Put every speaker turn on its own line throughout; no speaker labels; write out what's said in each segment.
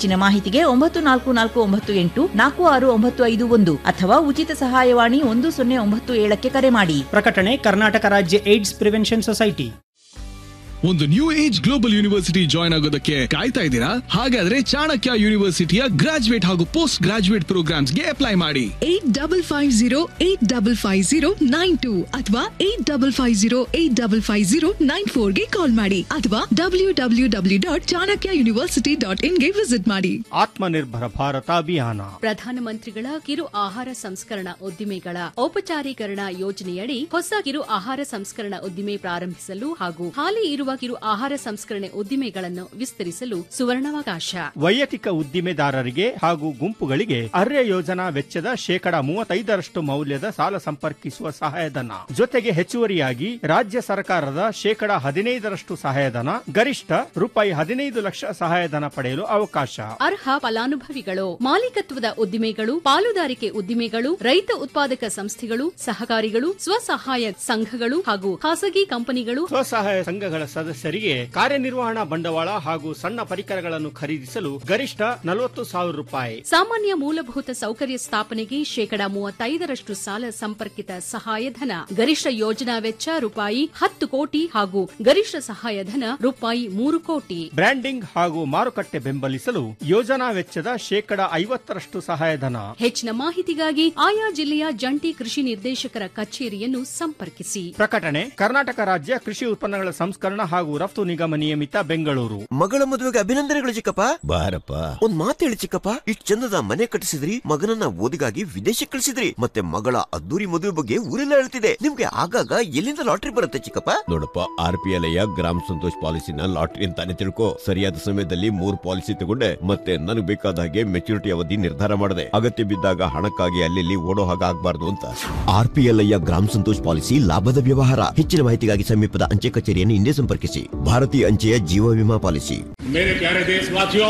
ಹೆಚ್ಚಿನ ಮಾಹಿತಿಗೆ ಒಂಬತ್ತು ನಾಲ್ಕು ನಾಲ್ಕು ಒಂಬತ್ತು ಎಂಟು ನಾಲ್ಕು ಆರು ಒಂಬತ್ತು ಐದು ಒಂದು ಅಥವಾ ಉಚಿತ ಸಹಾಯವಾಣಿ ಒಂದು ಸೊನ್ನೆ ಒಂಬತ್ತು ಏಳಕ್ಕೆ ಕರೆ ಮಾಡಿ
ಪ್ರಕಟಣೆ ಕರ್ನಾಟಕ ರಾಜ್ಯ ಏಡ್ಸ್ ಪ್ರಿವೆನ್ಷನ್ ಸೊಸೈಟಿ
ಒಂದು new age global university join ಆಗೋದಕ್ಕೆ ಕಾಯ್ತಾ ಇದ್ದೀರಾ ಹಾಗಾದ್ರೆ ಚಾಣಕ್ಯ ಯೂನಿವರ್ಸಿಟಿಯ ಗ್ರಾಜುಯೇಟ್ ಹಾಗೂ ಪೋಸ್ಟ್ ಗ್ರಾಜುಯೇಟ್ ಪ್ರೋಗ್ರಾಮ್ಸ್ಗೆ ಅಪ್ಲೈ ಮಾಡಿ
eight double five zero eight double five zero nine two ಅಥವಾ eight double five zero eight double five zero nine ಫೋರ್ಗೆ ಕಾಲ್ ಮಾಡಿ ಅಥವಾ W W W dot Chanakya university dot ಇನ್ಗೆ ವಿಸಿಟ್ ಮಾಡಿ
ಆತ್ಮನಿರ್ಭರ ಭಾರತ ಅಭಿಯಾನ
ಪ್ರಧಾನಮಂತ್ರಿಗಳ ಕಿರು ಆಹಾರ ಸಂಸ್ಕರಣಾ ಉದ್ದಿಮೆಗಳ ಔಪಚಾರೀಕರಣ ಯೋಜನೆಯಡಿ ಹೊಸ ಕಿರು ಆಹಾರ ಸಂಸ್ಕರಣಾ ಉದ್ದಿಮೆ ಪ್ರಾರಂಭಿಸಲು ಹಾಗೂ ಹಾಲಿ ಇರುವ ಕಿರು ಆಹಾರ ಸಂಸ್ಕರಣೆ ಉದ್ದಿಮೆಗಳನ್ನು ವಿಸ್ತರಿಸಲು ಸುವರ್ಣಾವಕಾಶ
ವೈಯಕ್ತಿಕ ಉದ್ದಿಮೆದಾರರಿಗೆ ಹಾಗೂ ಗುಂಪುಗಳಿಗೆ ಅರ್ಯ ಯೋಜನಾ ವೆಚ್ಚದ ಶೇಕಡ ಮೂವತ್ತೈದರಷ್ಟು ಮೌಲ್ಯದ ಸಾಲ ಸಂಪರ್ಕಿಸುವ ಸಹಾಯಧನ ಜೊತೆಗೆ ಹೆಚ್ಚುವರಿಯಾಗಿ ರಾಜ್ಯ ಸರ್ಕಾರದ ಶೇಕಡ ಹದಿನೈದರಷ್ಟು ಸಹಾಯಧನ ಗರಿಷ್ಠ ರೂಪಾಯಿ ಹದಿನೈದು ಲಕ್ಷ ಸಹಾಯಧನ ಪಡೆಯಲು ಅವಕಾಶ
ಅರ್ಹ ಫಲಾನುಭವಿಗಳು ಮಾಲೀಕತ್ವದ ಉದ್ದಿಮೆಗಳು ಪಾಲುದಾರಿಕೆ ಉದ್ದಿಮೆಗಳು ರೈತ ಉತ್ಪಾದಕ ಸಂಸ್ಥೆಗಳು ಸಹಕಾರಿಗಳು ಸ್ವಸಹಾಯ ಸಂಘಗಳು ಹಾಗೂ ಖಾಸಗಿ ಕಂಪನಿಗಳು
ಸ್ವಸಹಾಯ ಸಂಘಗಳ ಸದಸ್ಯರಿಗೆ ಕಾರ್ಯನಿರ್ವಹಣಾ ಬಂಡವಾಳ ಹಾಗೂ ಸಣ್ಣ ಪರಿಕರಗಳನ್ನು ಖರೀದಿಸಲು ಗರಿಷ್ಠ ನಲವತ್ತು ಸಾವಿರ ರೂಪಾಯಿ
ಸಾಮಾನ್ಯ ಮೂಲಭೂತ ಸೌಕರ್ಯ ಸ್ಥಾಪನೆಗೆ ಶೇಕಡ ಮೂವತ್ತೈದರಷ್ಟು ಸಾಲ ಸಂಪರ್ಕಿತ ಸಹಾಯಧನ ಗರಿಷ್ಠ ಯೋಜನಾ ವೆಚ್ಚ ರೂಪಾಯಿ ಹತ್ತು ಕೋಟಿ ಹಾಗೂ ಗರಿಷ್ಠ ಸಹಾಯಧನ ರೂಪಾಯಿ ಮೂರು ಕೋಟಿ
ಬ್ರ್ಯಾಂಡಿಂಗ್ ಹಾಗೂ ಮಾರುಕಟ್ಟೆ ಬೆಂಬಲಿಸಲು ಯೋಜನಾ ವೆಚ್ಚದ ಶೇಕಡ ಐವತ್ತರಷ್ಟು ಸಹಾಯಧನ
ಹೆಚ್ಚಿನ ಮಾಹಿತಿಗಾಗಿ ಆಯಾ ಜಿಲ್ಲೆಯ ಜಂಟಿ ಕೃಷಿ ನಿರ್ದೇಶಕರ ಕಚೇರಿಯನ್ನು ಸಂಪರ್ಕಿಸಿ
ಪ್ರಕಟಣೆ ಕರ್ನಾಟಕ ರಾಜ್ಯ ಕೃಷಿ ಉತ್ಪನ್ನಗಳ ಸಂಸ್ಕರಣ ಹಾಗೂ ರಫ್ತು ನಿಗಮ ನಿಯಮಿತ ಬೆಂಗಳೂರು
ಮಗಳ ಮದುವೆಗೆ ಅಭಿನಂದನೆಗಳು ಚಿಕ್ಕಪ್ಪ ಬಾರಪ್ಪ ಒಂದ್ ಮಾತು ಹೇಳಿ ಚಿಕ್ಕಪ್ಪ ಇಷ್ಟ್ ಚಂದದ ಮನೆ ಕಟ್ಟಿಸಿದ್ರಿ ಮಗನನ್ನ ಓದಿಗಾಗಿ ವಿದೇಶಕ್ಕೆ ಕಳಿಸಿದ್ರಿ ಮತ್ತೆ ಮಗಳ ಅದ್ದೂರಿ ಮದುವೆ ಬಗ್ಗೆ ಊರೆಲ್ಲ ಹೇಳ್ತಿದೆ ನಿಮ್ಗೆ ಆಗಾಗ ಎಲ್ಲಿಂದ ಲಾಟ್ರಿ ಬರುತ್ತೆ ಚಿಕ್ಕಪ್ಪ ನೋಡಪ್ಪ ಆರ್ ಪಿ ಎಲ್ ಗ್ರಾಮ ಸಂತೋಷ್ ಪಾಲಿಸಿನ ಲಾಟ್ರಿ ಅಂತಾನೆ ತಿಳ್ಕೊ ಸರಿಯಾದ ಸಮಯದಲ್ಲಿ ಮೂರ್ ಪಾಲಿಸಿ ತಗೊಂಡೆ ಮತ್ತೆ ನನಗೆ ಬೇಕಾದ ಹಾಗೆ ಮೆಚುರಿಟಿ ಅವಧಿ ನಿರ್ಧಾರ ಮಾಡಿದೆ ಅಗತ್ಯ ಬಿದ್ದಾಗ ಹಣಕ್ಕಾಗಿ ಅಲ್ಲಿ ಓಡೋ ಹಾಗೆ ಆಗ್ಬಾರ್ದು ಅಂತ ಆರ್ ಪಿ ಎಲ್ ಗ್ರಾಮ ಸಂತೋಷ್ ಪಾಲಿಸಿ ಲಾಭದ ವ್ಯವಹಾರ ಹೆಚ್ಚಿನ ಮಾಹಿತಿಗಾಗಿ ಸಮೀಪದ ಅಂಚೆ ಕಚೇರಿಯನ್ನು ಹಿಂದೆ ಸಂಪರ್ಕಿಸಿ ಭಾರತೀಯ ಅಂಚೆಯ ಜೀವ ವಿಮಾ ಪಾಲಿಸಿ
मेरे प्यारे देशवासियों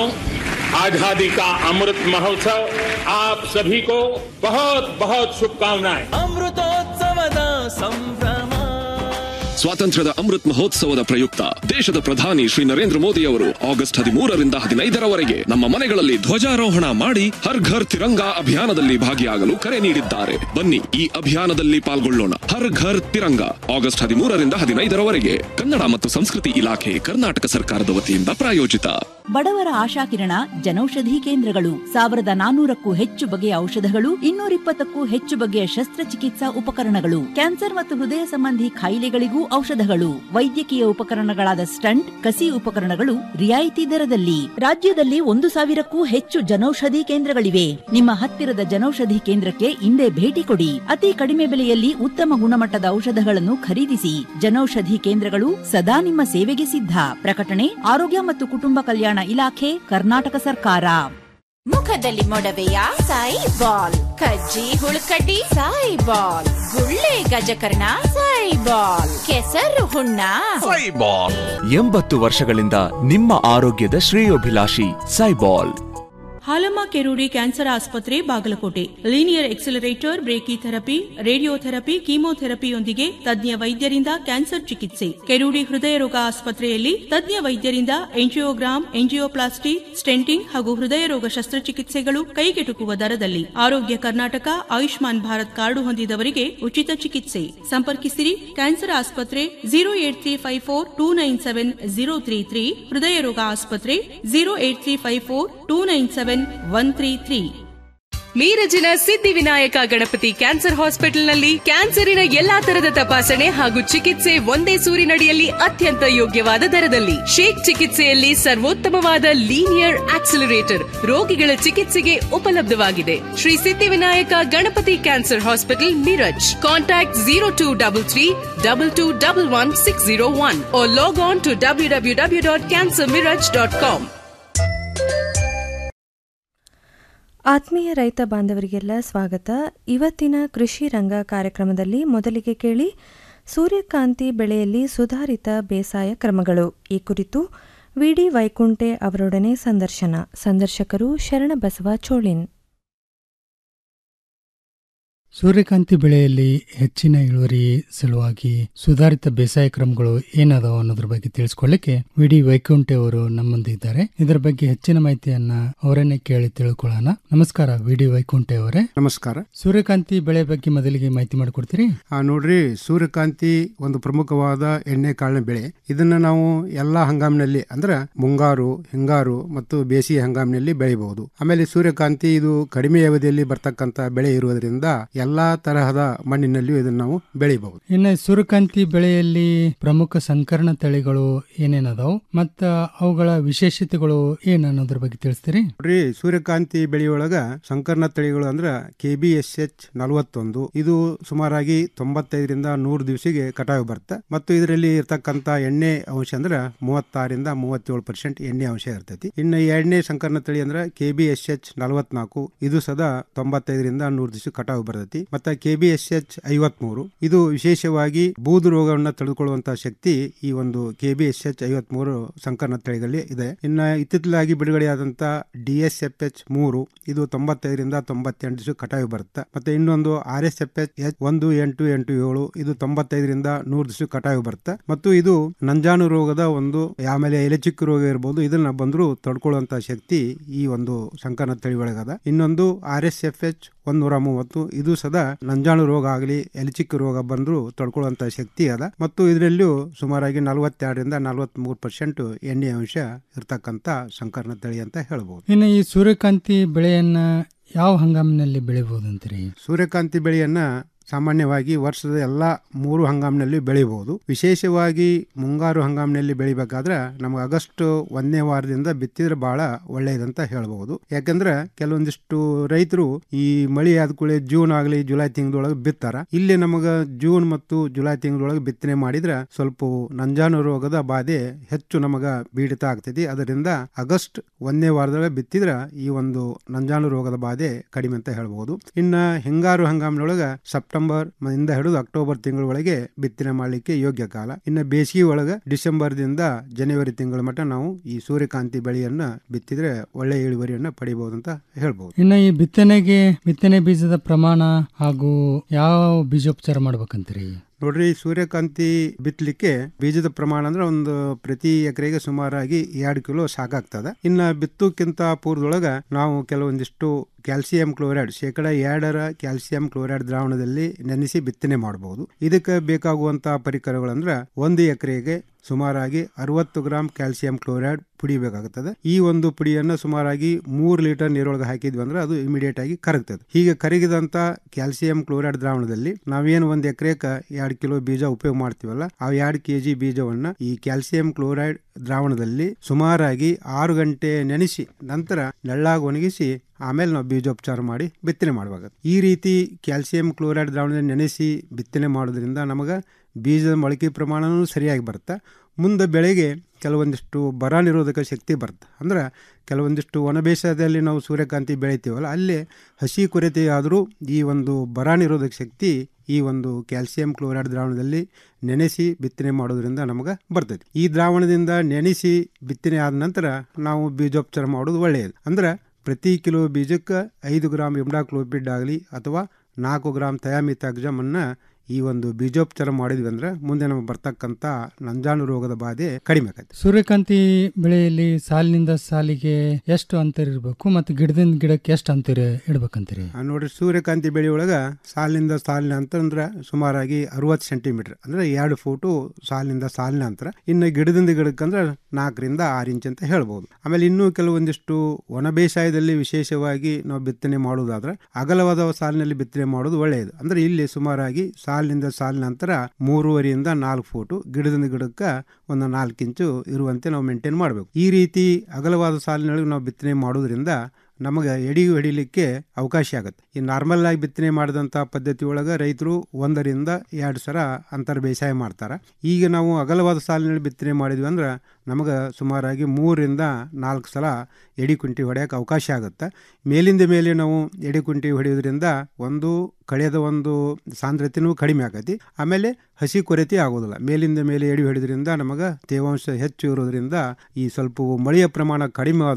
आजादी का अमृत महोत्सव आप सभी को बहुत बहुत शुभकामनाएं
ಅಮೃತೋತ್ಸವದ ಸಂಭ್ರಮ
ಸ್ವಾತಂತ್ರ್ಯದ ಅಮೃತ್ ಮಹೋತ್ಸವದ ಪ್ರಯುಕ್ತ ದೇಶದ ಪ್ರಧಾನಿ ಶ್ರೀ ನರೇಂದ್ರ ಮೋದಿ ಅವರು ಆಗಸ್ಟ್ ಹದಿಮೂರರಿಂದ ಹದಿನೈದರವರೆಗೆ ನಮ್ಮ ಮನೆಗಳಲ್ಲಿ ಧ್ವಜಾರೋಹಣ ಮಾಡಿ ಹರ್ ಘರ್ ತಿರಂಗಾ ಅಭಿಯಾನದಲ್ಲಿ ಭಾಗಿಯಾಗಲು ಕರೆ ನೀಡಿದ್ದಾರೆ ಬನ್ನಿ ಈ ಅಭಿಯಾನದಲ್ಲಿ ಪಾಲ್ಗೊಳ್ಳೋಣ ಹರ್ ಘರ್ ತಿರಂಗಾ ಆಗಸ್ಟ್ ಹದಿಮೂರರಿಂದ ಹದಿನೈದರವರೆಗೆ ಕನ್ನಡ ಮತ್ತು ಸಂಸ್ಕೃತಿ ಇಲಾಖೆ ಕರ್ನಾಟಕ ಸರ್ಕಾರದ ವತಿಯಿಂದ ಪ್ರಾಯೋಜಿತ
ಬಡವರ ಆಶಾಕಿರಣ ಜನೌಷಧಿ ಕೇಂದ್ರಗಳು ಸಾವಿರದ ನಾನೂರಕ್ಕೂ ಹೆಚ್ಚು ಬಗೆಯ ಔಷಧಗಳು ಇನ್ನೂರಿಪ್ಪತ್ತಕ್ಕೂ ಹೆಚ್ಚು ಬಗೆಯ ಶಸ್ತ್ರಚಿಕಿತ್ಸಾ ಉಪಕರಣಗಳು ಕ್ಯಾನ್ಸರ್ ಮತ್ತು ಹೃದಯ ಸಂಬಂಧಿ ಕಾಯಿಲೆಗಳಿಗೂ ಔಷಧಗಳು ವೈದ್ಯಕೀಯ ಉಪಕರಣಗಳಾದ ಸ್ಟಂಟ್ ಕಸಿ ಉಪಕರಣಗಳು ರಿಯಾಯಿತಿ ದರದಲ್ಲಿ ರಾಜ್ಯದಲ್ಲಿ ಒಂದು ಸಾವಿರಕ್ಕೂ ಹೆಚ್ಚು ಜನೌಷಧಿ ಕೇಂದ್ರಗಳಿವೆ ನಿಮ್ಮ ಹತ್ತಿರದ ಜನೌಷಧಿ ಕೇಂದ್ರಕ್ಕೆ ಇಂದೇ ಭೇಟಿ ಕೊಡಿ ಅತಿ ಕಡಿಮೆ ಬೆಲೆಯಲ್ಲಿ ಉತ್ತಮ ಗುಣಮಟ್ಟದ ಔಷಧಗಳನ್ನು ಖರೀದಿಸಿ ಜನೌಷಧಿ ಕೇಂದ್ರಗಳು ಸದಾ ನಿಮ್ಮ ಸೇವೆಗೆ ಸಿದ್ಧ ಪ್ರಕಟಣೆ ಆರೋಗ್ಯ ಮತ್ತು ಕುಟುಂಬ ಕಲ್ಯಾಣ ಇಲಾಖೆ ಕರ್ನಾಟಕ ಸರ್ಕಾರ
ಮುಖದಲ್ಲಿ ಮೊಡವೆಯ ಸಾಯಿ ಬಾಲ್ ಕಜ್ಜಿ ಹುಳುಕಡ್ಡಿ ಸಾಯಿ ಬಾಲ್ ಗುಳ್ಳೆ ಗಜಕರ್ಣ ಸಾಯಿ ಬಾಲ್ ಕೆಸರು ಹುಣ್ಣ
ಎಂಬತ್ತು ವರ್ಷಗಳಿಂದ ನಿಮ್ಮ ಆರೋಗ್ಯದ ಶ್ರೇಯೋಭಿಲಾಷಿ ಸೈಬಾಲ್
ಹಾಲಮ್ಮ ಕೆರೂಡಿ ಕ್ಯಾನ್ಸರ್ ಆಸ್ಪತ್ರೆ Bagalkot linear accelerator brachytherapy radiotherapy ಕೀಮೋಥೆರಪಿಯೊಂದಿಗೆ ತಜ್ಞ ವೈದ್ಯರಿಂದ ಕ್ಯಾನ್ಸರ್ ಚಿಕಿತ್ಸೆ ಕೆರೂಡಿ ಹೃದಯ ರೋಗ ಆಸ್ಪತ್ರೆಯಲ್ಲಿ ತಜ್ಞ ವೈದ್ಯರಿಂದ ಎಂಜಿಯೋಗ್ರಾಮ್ ಎಂಜಿಯೋಪ್ಲಾಸ್ಟಿ ಸ್ಟೆಂಟಿಂಗ್ ಹಾಗೂ ಹೃದಯ ರೋಗ ಶಸ್ತ್ರಚಿಕಿತ್ಸೆಗಳು ಕೈಗೆಟುಕುವ ದರದಲ್ಲಿ ಆರೋಗ್ಯ ಕರ್ನಾಟಕ ಆಯುಷ್ಮಾನ್ ಭಾರತ್ ಕಾರ್ಡು ಹೊಂದಿದವರಿಗೆ ಉಚಿತ ಚಿಕಿತ್ಸೆ ಸಂಪರ್ಕಿಸಿರಿ ಕ್ಯಾನ್ಸರ್ ಆಸ್ಪತ್ರೆ zero eight three five four two nine seven zero three three ಹೃದಯ ರೋಗ ಆಸ್ಪತ್ರೆ zero eight three five four two nine seven one three three
ಮೀರಜಿನ ಸಿದ್ಧಿವಿನಾಯಕ ಗಣಪತಿ ಕ್ಯಾನ್ಸರ್ ಹಾಸ್ಪಿಟಲ್ನಲ್ಲಿ ಕ್ಯಾನ್ಸರಿನ ಎಲ್ಲಾ ತರದ ತಪಾಸಣೆ ಹಾಗೂ ಚಿಕಿತ್ಸೆ ಒಂದೇ ಸೂರಿನಡಿಯಲ್ಲಿ ಅತ್ಯಂತ ಯೋಗ್ಯವಾದ ದರದಲ್ಲಿ ಶೇಕ್ ಚಿಕಿತ್ಸೆಯಲ್ಲಿ ಸರ್ವೋತ್ತಮವಾದ ಲೀನಿಯರ್ ಆಕ್ಸಿಲರೇಟರ್ ರೋಗಿಗಳ ಚಿಕಿತ್ಸೆಗೆ ಉಪಲಬ್ಧವಾಗಿದೆ Shri Siddhivinayak Ganapati cancer hospital Miraj contact zero two double three double two double one six zero one log on to W W W dot cancer Miraj dot com
ಆತ್ಮೀಯ ರೈತ ಬಾಂಧವರಿಗೆಲ್ಲ ಸ್ವಾಗತ ಇವತ್ತಿನ ಕೃಷಿ ರಂಗ ಕಾರ್ಯಕ್ರಮದಲ್ಲಿ ಮೊದಲಿಗೆ ಕೇಳಿ ಸೂರ್ಯಕಾಂತಿ ಬೆಳೆಯಲ್ಲಿ ಸುಧಾರಿತ ಬೇಸಾಯ ಕ್ರಮಗಳು ಈ ಕುರಿತು ವಿಡಿ ವೈಕುಂಠೆ ಅವರೊಡನೆ ಸಂದರ್ಶನ ಸಂದರ್ಶಕರು ಶರಣಬಸವ ಚೋಳಿನ್
ಸೂರ್ಯಕಾಂತಿ ಬೆಳೆಯಲ್ಲಿ ಹೆಚ್ಚಿನ ಇಳುವರಿ ಸಲುವಾಗಿ ಸುಧಾರಿತ ಬೇಸಾಯ ಕ್ರಮಗಳು ಏನದಾವ ಅನ್ನೋದ್ರ ಬಗ್ಗೆ ತಿಳಿಸ್ಕೊಳ್ಳಿಕ್ಕೆ ವಿಡಿ ವೈಕುಂಠೆ ಅವರು ನಮ್ಮೊಂದಿದ್ದಾರೆ ಇದರ ಬಗ್ಗೆ ಹೆಚ್ಚಿನ ಮಾಹಿತಿಯನ್ನ ಅವರನ್ನೇ ಕೇಳಿ ತಿಳ್ಕೊಳ್ಳೋಣ ನಮಸ್ಕಾರ ವಿಡಿ ವೈಕುಂಠೆ ಅವರೇ
ನಮಸ್ಕಾರ
ಸೂರ್ಯಕಾಂತಿ ಬೆಳೆ ಬಗ್ಗೆ ಮೊದಲಿಗೆ ಮಾಹಿತಿ ಮಾಡಿಕೊಡ್ತೀರಿ
ಆ ನೋಡ್ರಿ ಸೂರ್ಯಕಾಂತಿ ಒಂದು ಪ್ರಮುಖವಾದ ಎಣ್ಣೆ ಕಾಳಿನ ಬೆಳೆ ಇದನ್ನ ನಾವು ಎಲ್ಲಾ ಹಂಗಾಮಿನಲ್ಲಿ ಅಂದ್ರೆ ಮುಂಗಾರು ಹಿಂಗಾರು ಮತ್ತು ಬೇಸಿಗೆ ಹಂಗಾಮಿನಲ್ಲಿ ಬೆಳೆಯಬಹುದು ಆಮೇಲೆ ಸೂರ್ಯಕಾಂತಿ ಇದು ಕಡಿಮೆ ಅವಧಿಯಲ್ಲಿ ಬರ್ತಕ್ಕಂತ ಬೆಳೆ ಇರುವುದರಿಂದ ಎಲ್ಲಾ ತರಹದ ಮಣ್ಣಿನಲ್ಲಿಯೂ ಇದನ್ನು ನಾವು ಬೆಳೆಯಬಹುದು
ಇನ್ನು ಸೂರ್ಯಕಾಂತಿ ಬೆಳೆಯಲ್ಲಿ ಪ್ರಮುಖ ಸಂಕರಣ ತಳಿಗಳು ಏನೇನದಾವ್ ಮತ್ತ ಅವುಗಳ ವಿಶೇಷತೆಗಳು ಏನ್ ಅನ್ನೋದ್ರ ಬಗ್ಗೆ ತಿಳಿಸ್ತೀರಿ
ನೋಡ್ರಿ ಸೂರ್ಯಕಾಂತಿ ಬೆಳೆಯೊಳಗ ಸಂಕರ್ಣ ತಳಿಗಳು ಅಂದ್ರ ಕೆ ಬಿ ಎಸ್ ಎಚ್ ನಲವತ್ತೊಂದು ಇದು ಸುಮಾರಾಗಿ ತೊಂಬತ್ತೈದರಿಂದ ನೂರು ದಿವಸಿಗೆ ಕಟಾವು ಬರುತ್ತೆ ಮತ್ತು ಇದರಲ್ಲಿ ಇರ್ತಕ್ಕಂತ ಎಣ್ಣೆ ಅಂಶ ಅಂದ್ರ ಮೂವತ್ತಾರರಿಂದ ಮೂವತ್ತೇಳು ಪರ್ಸೆಂಟ್ ಎಣ್ಣೆ ಅಂಶ ಇರ್ತೈತಿ ಇನ್ನು ಎರಡನೇ ಸಂಕರ್ಣ ತಳಿ ಅಂದ್ರ ಕೆ ಬಿ ಎಸ್ ಎಚ್ ನಲವತ್ನಾಲ್ಕು ಇದು ಸದಾ ತೊಂಬತ್ತೈದರಿಂದ ನೂರು ದಿವಸ ಕಟಾವು ಬರ್ತೈತಿ ಮತ್ತೆ ಕೆ ಬಿ ಎಸ್ ಎಚ್ ಐವತ್ಮೂರು ಇದು ವಿಶೇಷವಾಗಿ ಬೂದು ರೋಗವನ್ನ ತಡೆದುಕೊಳ್ಳುವಂತಹ ಶಕ್ತಿ ಈ ಒಂದು ಕೆ ಬಿ ಎಸ್ ಎಚ್ ಐವತ್ಮೂರು ಸಂಕರ್ಣ ತಳಿಗಳಲ್ಲಿ ಇದೆ ಇನ್ನ ಇತ್ತಿತ್ತಲಾಗಿ ಬಿಡುಗಡೆಯಾದಂತ ಡಿ ಎಸ್ ಎಫ್ ಎಚ್ ಮೂರು ಇದು ತೊಂಬತ್ತೈದರಿಂದ ತೊಂಬತ್ತೆಂಟು ದಿವಸ ಕಟಾವು ಬರುತ್ತೆ ಮತ್ತೆ ಇನ್ನೊಂದು R S F H H ಒಂದು ಎಂಟು ಎಂಟು ಏಳು ಇದು ತೊಂಬತ್ತೈದರಿಂದ ನೂರು ದಿವಸ ಕಟಾವು ಬರುತ್ತೆ ಮತ್ತು ಇದು ನಂಜಾನು ರೋಗದ ಒಂದು ಆಮೇಲೆ ಎಲೆಚಿಕ್ಕು ರೋಗ ಇರಬಹುದು ಇದನ್ನ ಬಂದ್ರು ತಡ್ಕೊಳ್ಳುವಂತ ಶಕ್ತಿ ಈ ಒಂದು ಸಂಕರ್ಣ ತಳಿ ಒಳಗದ ಇನ್ನೊಂದು ಆರ್ ಎಸ್ ಎಫ್ ಎಚ್ ಒಂದೂರ ಮೂವತ್ತು ಇದು ಸದಾ ನಂಜಾಣು ರೋಗ ಆಗಲಿ ಎಲಿಚಿಕ್ಕ ರೋಗ ಬಂದ್ರು ತಡ್ಕೊಳ್ಳುವಂತ ಶಕ್ತಿ ಅದ ಮತ್ತು ಇದರಲ್ಲೂ ಸುಮಾರಾಗಿ ನಲವತ್ತೆರಡರಿಂದ ನಲವತ್ತ್ ಮೂರು ಪರ್ಸೆಂಟ್ ಎಣ್ಣೆ ಅಂಶ ಇರ್ತಕ್ಕಂತ ಸಂಕರ್ಣ ತಳಿ ಅಂತ ಹೇಳ್ಬಹುದು
ಇನ್ನು ಈ ಸೂರ್ಯಕಾಂತಿ ಬೆಳೆಯನ್ನ ಯಾವ ಹಂಗಾಮಿನಲ್ಲಿ ಬೆಳಿಬಹುದು ಅಂತೀರಿ
ಸೂರ್ಯಕಾಂತಿ ಬೆಳೆಯನ್ನ ಸಾಮಾನ್ಯವಾಗಿ ವರ್ಷದ ಎಲ್ಲ ಮೂರು ಹಂಗಾಮಿನಲ್ಲಿ ಬೆಳಿಬಹುದು ವಿಶೇಷವಾಗಿ ಮುಂಗಾರು ಹಂಗಾಮಿನಲ್ಲಿ ಬೆಳಿಬೇಕಾದ್ರೆ ನಮಗೆ ಆಗಸ್ಟ್ ಒಂದನೇ ವಾರದಿಂದ ಬಿತ್ತಿದ್ರೆ ಬಹಳ ಒಳ್ಳೆಯದಂತ ಹೇಳ್ಬಹುದು ಯಾಕಂದ್ರೆ ಕೆಲವೊಂದಿಷ್ಟು ರೈತರು ಈ ಮಳಿ ಆದ ಕೂಡಲೇ ಜೂನ್ ಆಗಲಿ ಜುಲೈ ತಿಂಗಳೊಳಗೆ ಬಿತ್ತಾರ ಇಲ್ಲಿ ನಮಗ ಜೂನ್ ಮತ್ತು ಜುಲೈ ತಿಂಗಳೊಳಗೆ ಬಿತ್ತನೆ ಮಾಡಿದ್ರೆ ಸ್ವಲ್ಪ ನಂಜಾನು ರೋಗದ ಬಾಧೆ ಹೆಚ್ಚು ನಮಗ ಬೀಡಿತ ಆಗ್ತೈತಿ ಅದರಿಂದ ಆಗಸ್ಟ್ ಒಂದನೇ ವಾರದೊಳಗೆ ಬಿತ್ತಿದ್ರ ಈ ಒಂದು ನಂಜಾನು ರೋಗದ ಬಾಧೆ ಕಡಿಮೆ ಅಂತ ಹೇಳ್ಬಹುದು ಇನ್ನ ಹಿಂಗಾರು ಹಂಗಾಮಿನೊಳಗ ಸೆಪ್ಟೆಂಬರ್ ಇಂದ ಹಿಡಿದು ಅಕ್ಟೋಬರ್ ತಿಂಗಳೊಳಗೆ ಬಿತ್ತನೆ ಮಾಡಲಿಕ್ಕೆ ಯೋಗ್ಯ ಕಾಲ ಇನ್ನು ಬೇಸಿಗೆ ಒಳಗ ಡಿಸೆಂಬರ್ ದಿಂದ ಜನವರಿ ತಿಂಗಳ ಮಟ್ಟ ನಾವು ಈ ಸೂರ್ಯಕಾಂತಿ ಬೆಳೆಯನ್ನ ಬಿತ್ತಿದ್ರೆ ಒಳ್ಳೆ ಇಳುವರಿಯನ್ನ ಪಡಿಬಹುದು ಅಂತ ಹೇಳ್ಬಹುದು
ಇನ್ನು ಈ ಬಿತ್ತನೆಗೆ ಬಿತ್ತನೆ ಬೀಜದ ಪ್ರಮಾಣ ಹಾಗೂ ಯಾವ ಬೀಜೋಪಚಾರ ಮಾಡ್ಬೇಕಂತೀರಿ
ನೋಡ್ರಿ ಸೂರ್ಯಕಾಂತಿ ಬಿತ್ತಲಿಕ್ಕೆ ಬೀಜದ ಪ್ರಮಾಣ ಅಂದ್ರೆ ಒಂದು ಪ್ರತಿ ಎಕರೆಗೆ ಸುಮಾರಾಗಿ ಎರಡು ಕಿಲೋ ಸಾಕಾಗ್ತದ ಇನ್ನ ಬಿತ್ತುಕ್ಕಿಂತ ಪೂರ್ವದೊಳಗ ನಾವು ಕೆಲವೊಂದಿಷ್ಟು ಕ್ಯಾಲ್ಸಿಯಂ ಕ್ಲೋರೈಡ್ ಶೇಕಡ ಎರಡರ ಕ್ಯಾಲ್ಸಿಯಂ ಕ್ಲೋರೈಡ್ ದ್ರಾವಣದಲ್ಲಿ ನೆನೆಸಿ ಬಿತ್ತನೆ ಮಾಡಬಹುದು ಇದಕ್ಕೆ ಬೇಕಾಗುವಂತಹ ಪರಿಕರಗಳಂದ್ರ ಒಂದು ಎಕರೆಗೆ ಸುಮಾರಾಗಿ ಅರವತ್ತು ಗ್ರಾಂ ಕ್ಯಾಲ್ಸಿಯಂ ಕ್ಲೋರೈಡ್ ಪುಡಿ ಬೇಕಾಗುತ್ತದೆ ಈ ಒಂದು ಪುಡಿಯನ್ನ ಸುಮಾರಾಗಿ ಮೂರು ಲೀಟರ್ ನೀರೊಳಗೆ ಹಾಕಿದ್ವಿ ಅಂದ್ರೆ ಅದು ಇಮಿಡಿಯೇಟ್ ಆಗಿ ಕರಗ್ತದೆ ಹೀಗೆ ಕರಗಿದಂತ ಕ್ಯಾಲ್ಸಿಯಂ ಕ್ಲೋರೈಡ್ ದ್ರಾವಣದಲ್ಲಿ ನಾವೇನು ಒಂದು ಎಕರೆಕ ಎರಡು ಕಿಲೋ ಬೀಜ ಉಪಯೋಗ ಮಾಡ್ತೀವಲ್ಲ ಆ ಎರಡು ಕೆಜಿ ಬೀಜವನ್ನ ಈ ಕ್ಯಾಲ್ಸಿಯಂ ಕ್ಲೋರೈಡ್ ದ್ರಾವಣದಲ್ಲಿ ಸುಮಾರಾಗಿ ಆರು ಗಂಟೆ ನೆನೆಸಿ ನಂತರ ನೆಳ್ಳಾಗಿ ಒಣಗಿಸಿ ಆಮೇಲೆ ನಾವು ಬೀಜೋಪಚಾರ ಮಾಡಿ ಬಿತ್ತನೆ ಮಾಡಬೇಕಾಗುತ್ತೆ ಈ ರೀತಿ ಕ್ಯಾಲ್ಸಿಯಂ ಕ್ಲೋರೈಡ್ ದ್ರಾವಣದಲ್ಲಿ ನೆನೆಸಿ ಬಿತ್ತನೆ ಮಾಡೋದ್ರಿಂದ ನಮಗೆ ಬೀಜದ ಮೊಳಕೆ ಪ್ರಮಾಣನೂ ಸರಿಯಾಗಿ ಬರುತ್ತೆ ಮುಂದೆ ಬೆಳೆಗೆ ಕೆಲವೊಂದಿಷ್ಟು ಬರ ನಿರೋಧಕ ಶಕ್ತಿ ಬರುತ್ತೆ ಅಂದ್ರೆ ಕೆಲವೊಂದಿಷ್ಟು ಒಣ ಬೇಸಾಯದಲ್ಲಿ ನಾವು ಸೂರ್ಯಕಾಂತಿ ಬೆಳಿತೀವಲ್ಲ ಅಲ್ಲೇ ಹಸಿ ಕೊರತೆ ಆದರೂ ಈ ಒಂದು ಬರ ನಿರೋಧಕ ಶಕ್ತಿ ಈ ಒಂದು ಕ್ಯಾಲ್ಸಿಯಂ ಕ್ಲೋರೈಡ್ ದ್ರಾವಣದಲ್ಲಿ ನೆನೆಸಿ ಬಿತ್ತನೆ ಮಾಡೋದ್ರಿಂದ ನಮಗೆ ಬರ್ತೈತಿ ಈ ದ್ರಾವಣದಿಂದ ನೆನೆಸಿ ಬಿತ್ತನೆ ಆದ ನಂತರ ನಾವು ಬೀಜೋಪಚಾರ ಮಾಡೋದು ಒಳ್ಳೆಯದು ಅಂದ್ರೆ ಪ್ರತಿ ಕಿಲೋ ಬೀಜಕ್ಕೆ ಐದು ಗ್ರಾಮ್ ಇಮ್ಡಾಕ್ಲೋಪಿಡ್ ಆಗಲಿ ಅಥವಾ ನಾಲ್ಕು ಗ್ರಾಮ್ ಥಯಾಮಿತಾಗ್ಜಮ್ ಅನ್ನ ಈ ಒಂದು ಬೀಜೋಪಚಾರ ಮಾಡಿದ್ವಿ ಅಂದ್ರೆ ಮುಂದೆ ನಮಗೆ ಬರ್ತಕ್ಕಂಥ ನಂಜಾನು ರೋಗದ ಬಾಧೆ ಕಡಿಮೆ ಆಕೈತಿ
ಸೂರ್ಯಕಾಂತಿ ಬೆಳೆಯಲ್ಲಿ ಸಾಲಿನಿಂದ ಸಾಲಿಗೆ ಎಷ್ಟು ಅಂತರ ಇರಬೇಕು ಮತ್ತು ಗಿಡದಿಂದ ಗಿಡಕ್ಕೆ ಎಷ್ಟು ಅಂತರ ಇಡ್ಬೇಕಂತೀರಿ
ಆ ನೋಡ್ರಿ ಸೂರ್ಯಕಾಂತಿ ಬೆಳೆಯೊಳಗ ಸಾಲಿನಿಂದ ಸಾಲಿನ ಅಂತರ ಅಂದ್ರೆ ಸುಮಾರಾಗಿ ಅರವತ್ತು ಸೆಂಟಿಮೀಟರ್ ಅಂದ್ರೆ ಎರಡು ಫೂಟು ಸಾಲಿನಿಂದ ಸಾಲಿನ ಅಂತರ ಇನ್ನು ಗಿಡದಿಂದ ಗಿಡಕ್ಕೆ ಅಂದ್ರೆ ನಾಲ್ಕರಿಂದ ಆರು ಇಂಚ್ ಅಂತ ಹೇಳ್ಬೋದು ಆಮೇಲೆ ಇನ್ನೂ ಕೆಲವೊಂದಿಷ್ಟು ಒಣ ಬೇಸಾಯದಲ್ಲಿ ವಿಶೇಷವಾಗಿ ನಾವು ಬಿತ್ತನೆ ಮಾಡೋದಾದ್ರೆ ಅಗಲವಾದ ಸಾಲಿನಲ್ಲಿ ಬಿತ್ತನೆ ಮಾಡೋದು ಒಳ್ಳೆಯದು ಅಂದ್ರೆ ಇಲ್ಲಿ ಸುಮಾರಾಗಿ ಸಾಲಿನಿಂದ ಸಾಲಿನ ಅಂತರ ಮೂರುವರಿಯಿಂದ ನಾಲ್ಕು ಫೂಟು ಗಿಡದಿಂದ ಗಿಡಕ್ಕೆ ಒಂದು ನಾಲ್ಕು ಇಂಚು ಇರುವಂತೆ ನಾವು ಮೇಂಟೈನ್ ಮಾಡಬೇಕು ಈ ರೀತಿ ಅಗಲವಾದ ಸಾಲಿನೊಳಗೆ ನಾವು ಬಿತ್ತನೆ ಮಾಡೋದ್ರಿಂದ ನಮಗೆ ಎಡಿ ಹೊಡಿಲಿಕ್ಕೆ ಅವಕಾಶ ಆಗುತ್ತೆ ಈ ನಾರ್ಮಲ್ ಆಗಿ ಬಿತ್ತನೆ ಮಾಡಿದಂಥ ಪದ್ಧತಿ ಒಳಗೆ ರೈತರು ಒಂದರಿಂದ ಎರಡು ಸಲ ಅಂತರ ಬೇಸಾಯ ಮಾಡ್ತಾರೆ ಈಗ ನಾವು ಅಗಲವಾದ ಸಾಲಿನಲ್ಲಿ ಬಿತ್ತನೆ ಮಾಡಿದ್ವಿ ಅಂದ್ರೆ ನಮಗೆ ಸುಮಾರಾಗಿ ಮೂರರಿಂದ ನಾಲ್ಕು ಸಲ ಎಡಿ ಕುಂಟಿ ಹೊಡೆಯೋಕೆ ಅವಕಾಶ ಆಗುತ್ತೆ ಮೇಲಿಂದ ಮೇಲೆ ನಾವು ಎಡಿ ಕುಂಟಿ ಹೊಡೆಯೋದ್ರಿಂದ ಒಂದು ಕಳೆದ ಒಂದು ಸಾಂದ್ರತೆನೂ ಕಡಿಮೆ ಆಗೈತಿ ಆಮೇಲೆ ಹಸಿ ಕೊರತೆ ಆಗೋದಿಲ್ಲ ಮೇಲಿಂದ ಮೇಲೆ ಎಡಿ ಹೊಡೆದ್ರಿಂದ ನಮಗೆ ತೇವಾಂಶ ಹೆಚ್ಚು ಇರೋದ್ರಿಂದ ಈ ಸ್ವಲ್ಪ ಮಳೆಯ ಪ್ರಮಾಣ ಕಡಿಮೆ ಆದರೂ